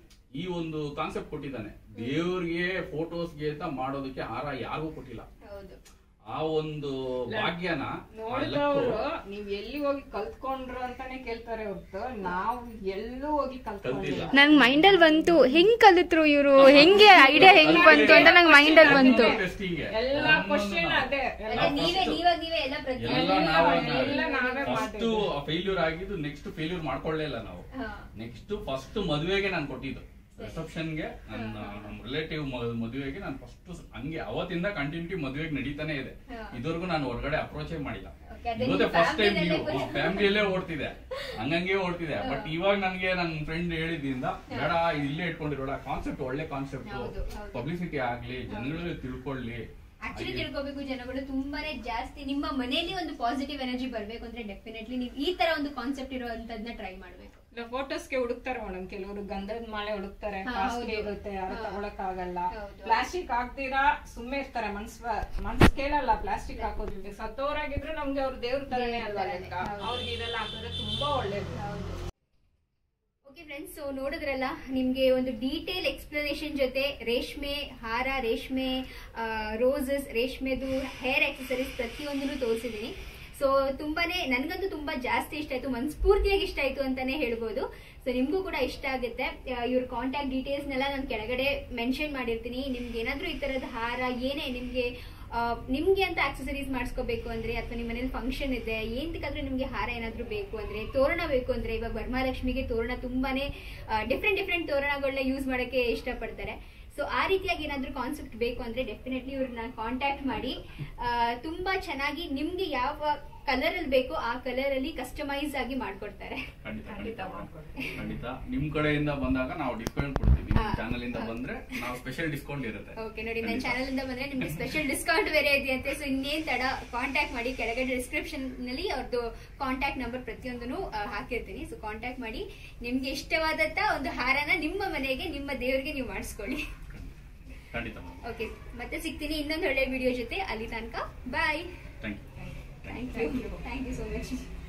ಈ ಒಂದು ಕಾನ್ಸೆಪ್ಟ್ ಕೊಟ್ಟಿದ್ದಾನೆ ದೇವ್ರಿಗೆ ಫೋಟೋಸ್ಗೆ ಅಂತ ಮಾಡೋದಕ್ಕೆ ಹಾರ ಯಾರಿಗೂ ಕೊಟ್ಟಿಲ್ಲ ಹೌದು ಆ ಒಂದು ಭಾಗ್ಯನ ಆ ನೋಡಿದವರು ಲಕ್ಕು ನೀವ್ ಎಲ್ಲಿ ಹೋಗಿ ಕಲ್ತ್ಕೊಂಡ್ರು ಅಂತಾನೆ ಕೇಳ್ತಾರೆ ಹೊರ್ತು ನಾವು ಎಲ್ಲೂ ಹೋಗಿ ಕಲ್ತ್ಕೊಂಡಿಲ್ಲ ಕಲ್ತಿಲ್ಲ ನನ್ ಮೈಂಡಲ್ ಬಂತು ಹೆಂಗ್ ಕಲಿತ್ರು ಇವರು ಹೆಂಗೆ ಐಡಿಯಾ ಹೆಂಗ್ ಬಂತು ಅಂತ ನಂಗೆ ಮೈಂಡಲ್ ಬಂತು ಟೆಸ್ಟಿಂಗ್ ಎಲ್ಲ ಕ್ವಶನ್ ಅದೇ ಎಲ್ಲ ಅಲ್ಲ, ನೀವೇ ನೀವಾಗ ನೀವೇ ಎಲ್ಲ ಎಲ್ಲ ಪ್ರತಿಯೊಂದು ನಾವೇ ಎಲ್ಲ ನಾವೇ ಫಸ್ಟ್ ಮಾಡಿದ್ದು. ಫೇಲ್ಯೂರ್ ಆಗಿದ್ದು ನೆಕ್ಸ್ಟ್ ಫೇಲ್ಯೂರ್ ಮಾಡ್ಕೊಳ್ಳೇ ಇಲ್ಲ ನಾವು ಹಾ. ನೆಕ್ಸ್ಟ್ ಫಸ್ಟ್ ಮದುವೆಗೆ ನಾನು ಕೊಟ್ಟಿದ್ದು ರಿಸೆಪ್ಷನ್ಗೆ ನನ್ನ ನಮ್ಮ ರಿಲೇಟಿವ್ ಮದುವೆಗೆ ನಾನು ಫಸ್ಟ್ ಹಂಗೆ ಅವತ್ತಿಂದ ಕಂಟಿನ್ಯೂಟಿ ಮದುವೆಗೆ ನಡೀತಾನೆ ಇದೆ ಹಾ. ಇದುವರೆಗೂ ನಾನು ಹೊರಗಡೆ ಅಪ್ರೋಚೇ ಮಾಡಿಲ್ಲ Okay, ಅದೇ ಇವತ್ತೇ ನಿಮ್ಮ ಫಸ್ಟ್ ಟೈಮ್ family ನೀವು ನಲ್ಲೇ ಫ್ಯಾಮಿಲಿಯಲ್ಲೇ ಓಡ್ತಿದೆ ಹಂಗಂಗೆ ಓಡ್ತಿದೆ ಬಟ್ ಇವಾಗ ನನ್ಗೆ ನನ್ನ ಫ್ರೆಂಡ್ ಹೇಳಿದ್ರಿಂದ ಬೇಡ ಇದು ಇಲ್ಲೇ ಇಟ್ಕೊಂಡಿರೋಣ ಕಾನ್ಸೆಪ್ಟ್ ಒಳ್ಳೆ ಕಾನ್ಸೆಪ್ಟ್ ಹೌದು, ಹೌದು. ಪಬ್ಲಿಸಿಟಿ ಆಗ್ಲಿ ಜನಗಳಿಗೆ ತಿಳ್ಕೊಳ್ಳಿ ಆಕ್ಚುಲಿ ತಿಳ್ಕೊಬೇಕು ಜನಗಳು ತುಂಬಾನೇ ಜಾಸ್ತಿ ನಿಮ್ಮ ಮನೆಯಲ್ಲಿ ಒಂದು ಪಾಸಿಟಿವ್ ಎನರ್ಜಿ ಬರ್ಬೇಕು ಅಂದ್ರೆ ಡೆಫಿನೆಟ್ಲಿ ನೀವು ಈ ತರ ಒಂದು ಕಾನ್ಸೆಪ್ಟ್ ಇರುವಂತದ್ನ ಟ್ರೈ ಮಾಡ್ಬೇಕು ಫೋಟೋಸ್ಗೆ ಹುಡುಕ್ತಾರೆ ಮೇಡಮ್ ಕೆಲವರು ಗಂಧದ ಮಾಲೆ ಹುಡುಕ್ತಾರೆ ಹಾ, ಕಾಸ್ಟ್ಲಿ ಹೌದು. ಇರುತ್ತೆ ಯಾರು ಹಾ. ತಗೊಳಕ್ ಆಗಲ್ಲ ಹೌದು. ಪ್ಲಾಸ್ಟಿಕ್ ಹಾಕ್ತೀರಾ ಸುಮ್ಮನೆ ಇರ್ತಾರೆ ಮನ್ಸ್ ಮನ್ಸ್ ಕೇಳಲ್ಲ ಪ್ಲಾಸ್ಟಿಕ್ ಹಾಕೋದ್ರಿಂದ ಸತ್ತೋರಾಗಿದ್ರೆ ನಮ್ಗೆ ಅವ್ರ ದೇವ್ರ ತರನೇ ದೇವ್ರ ಅಲ್ವಾ ತರನೇ, ಲೆಕ್ಕ ಹೌದು. ಅವ್ರಿಗೆ ಇದೆಲ್ಲ ಹಾಕಿದ್ರೆ ತುಂಬಾ ಒಳ್ಳೇದು ಓಕೆ ಫ್ರೆಂಡ್ಸ್ ಸೊ ನೋಡಿದ್ರಲ್ಲ ನಿಮಗೆ ಒಂದು ಡೀಟೇಲ್ ಎಕ್ಸ್ಪ್ಲನೇಷನ್ ಜೊತೆ ರೇಷ್ಮೆ ಹಾರ ರೇಷ್ಮೆ ರೋಸಸ್ ರೇಷ್ಮೆದು ಹೇರ್ ಆಕ್ಸೆಸರೀಸ್ ಪ್ರತಿಯೊಂದನ್ನು ತೋರಿಸಿದ್ದೀನಿ ಸೊ ತುಂಬಾನೇ ನನಗಂತೂ ತುಂಬಾ ಜಾಸ್ತಿ ಇಷ್ಟ ಆಯ್ತು ಮನಸ್ಫೂರ್ತಿಯಾಗಿ ಇಷ್ಟ ಆಯ್ತು ಅಂತಾನೆ ಹೇಳ್ಬೋದು ಸೊ ನಿಮಗೂ ಕೂಡ ಇಷ್ಟ ಆಗುತ್ತೆ ಆ, ಇವ್ರ ಕಾಂಟ್ಯಾಕ್ಟ್ ಡೀಟೇಲ್ಸ್ನೆಲ್ಲ ನಾನು ಕೆಳಗಡೆ ಮೆನ್ಷನ್ ಮಾಡಿರ್ತೀನಿ ನಿಮ್ಗೆ ಏನಾದರೂ ಈ ಥರದ ಹಾರ ಏನೇ ನಿಮಗೆ ನಿಮ್ಗೆ ಅಂತ ಆಕ್ಸೆಸರೀಸ್ ಮಾಡಿಸ್ಕೋಬೇಕು ಅಂದ್ರೆ ಅಥವಾ ನಿಮ್ಮ ಮನೇಲಿ ಫಂಕ್ಷನ್ ಇದೆ ಏನಕ್ಕಾದ್ರೂ ನಿಮ್ಗೆ ಹಾರ ಏನಾದ್ರೂ ಬೇಕು ಅಂದ್ರೆ ತೋರಣ ಬೇಕು ಅಂದ್ರೆ ಇವಾಗ ವರಮಹಾಲಕ್ಷ್ಮಿಗೆ ತೋರಣ ತುಂಬಾನೇ ಡಿಫ್ರೆಂಟ್ ಡಿಫ್ರೆಂಟ್ ತೋರಣಗಳನ್ನ ಯೂಸ್ ಮಾಡಕ್ಕೆ ಇಷ್ಟಪಡ್ತಾರೆ ಸೊ ಆ ರೀತಿಯಾಗಿ ಏನಾದ್ರೂ ಕಾನ್ಸೆಪ್ಟ್ ಬೇಕು ಅಂದ್ರೆ ಡೆಫಿನೆಟ್ಲಿ ಇವ್ರನ್ನ ಕಾಂಟ್ಯಾಕ್ಟ್ ಮಾಡಿ ಆ, ತುಂಬಾ ಚೆನ್ನಾಗಿ ನಿಮ್ಗೆ ಯಾವ ಕಲರ್ ಅಲ್ಲಿ ಬೇಕೋ ಆ ಕಲರ್ ಅಲ್ಲಿ ಕಸ್ಟಮೈಸ್ ಆಗಿ ಮಾಡ್ಕೊಡ್ತಾರೆ ಖಂಡಿತ ಖಂಡಿತ ಖಂಡಿತ ಮಾಡ್ಕೊಡ್ತೀನಿ. ಖಂಡಿತ ನಿಮ್ ಕಡೆಯಿಂದ ಬಂದಾಗ ನಾವು ಡಿಸ್ಕೌಂಟ್ ಕೊಡ್ತೀವಿ ಹಾ. ಚಾನಲ್ ಇಂದ ಬಂದ್ರೆ ನಾವು ಸ್ಪೆಷಲ್ ಡಿಸ್ಕೌಂಟ್ ಇರುತ್ತೆ ಓಕೆ ನೋಡಿ ನನ್ನ ಖಂಡಿತ. ಚಾನಲ್ ಇಂದ ಬಂದ್ರೆ ನಿಮ್ಗೆ ಸ್ಪೆಷಲ್ ಡಿಸ್ಕೌಂಟ್ ಬೇರೆ ಇದೆಯಂತೆ ಸೊ ಇನ್ನೇನ್ ತಡ ಕಾಂಟ್ಯಾಕ್ಟ್ ಮಾಡಿ ಕೆಳಗಡೆ ಡಿಸ್ಕ್ರಿಪ್ಷನ್ ನಲ್ಲಿ ಅವ್ರದ್ದು ಕಾಂಟ್ಯಾಕ್ಟ್ ನಂಬರ್ ಪ್ರತಿಯೊಂದನ್ನು ಆ, ಹಾಕಿರ್ತೀನಿ ಸೊ ಕಾಂಟ್ಯಾಕ್ಟ್ ಮಾಡಿ ನಿಮ್ಗೆ ಇಷ್ಟವಾದಂತ ಒಂದು ಹಾರನ ನಿಮ್ಮ ಮನೆಗೆ ನಿಮ್ಮ ದೇವರಿಗೆ ನೀವು ಮಾಡಿಸ್ಕೊಳ್ಳಿ ಖಂಡಿತ ಮ್ಯಾಮ್ ಓಕೆ ಮತ್ತೆ ಸಿಗ್ತೀನಿ ಇನ್ನೊಂದು ಒಳ್ಳೆ ವಿಡಿಯೋ ಜೊತೆ ಅಲ್ಲಿ ತನಕ bye thank you thank you thank you so much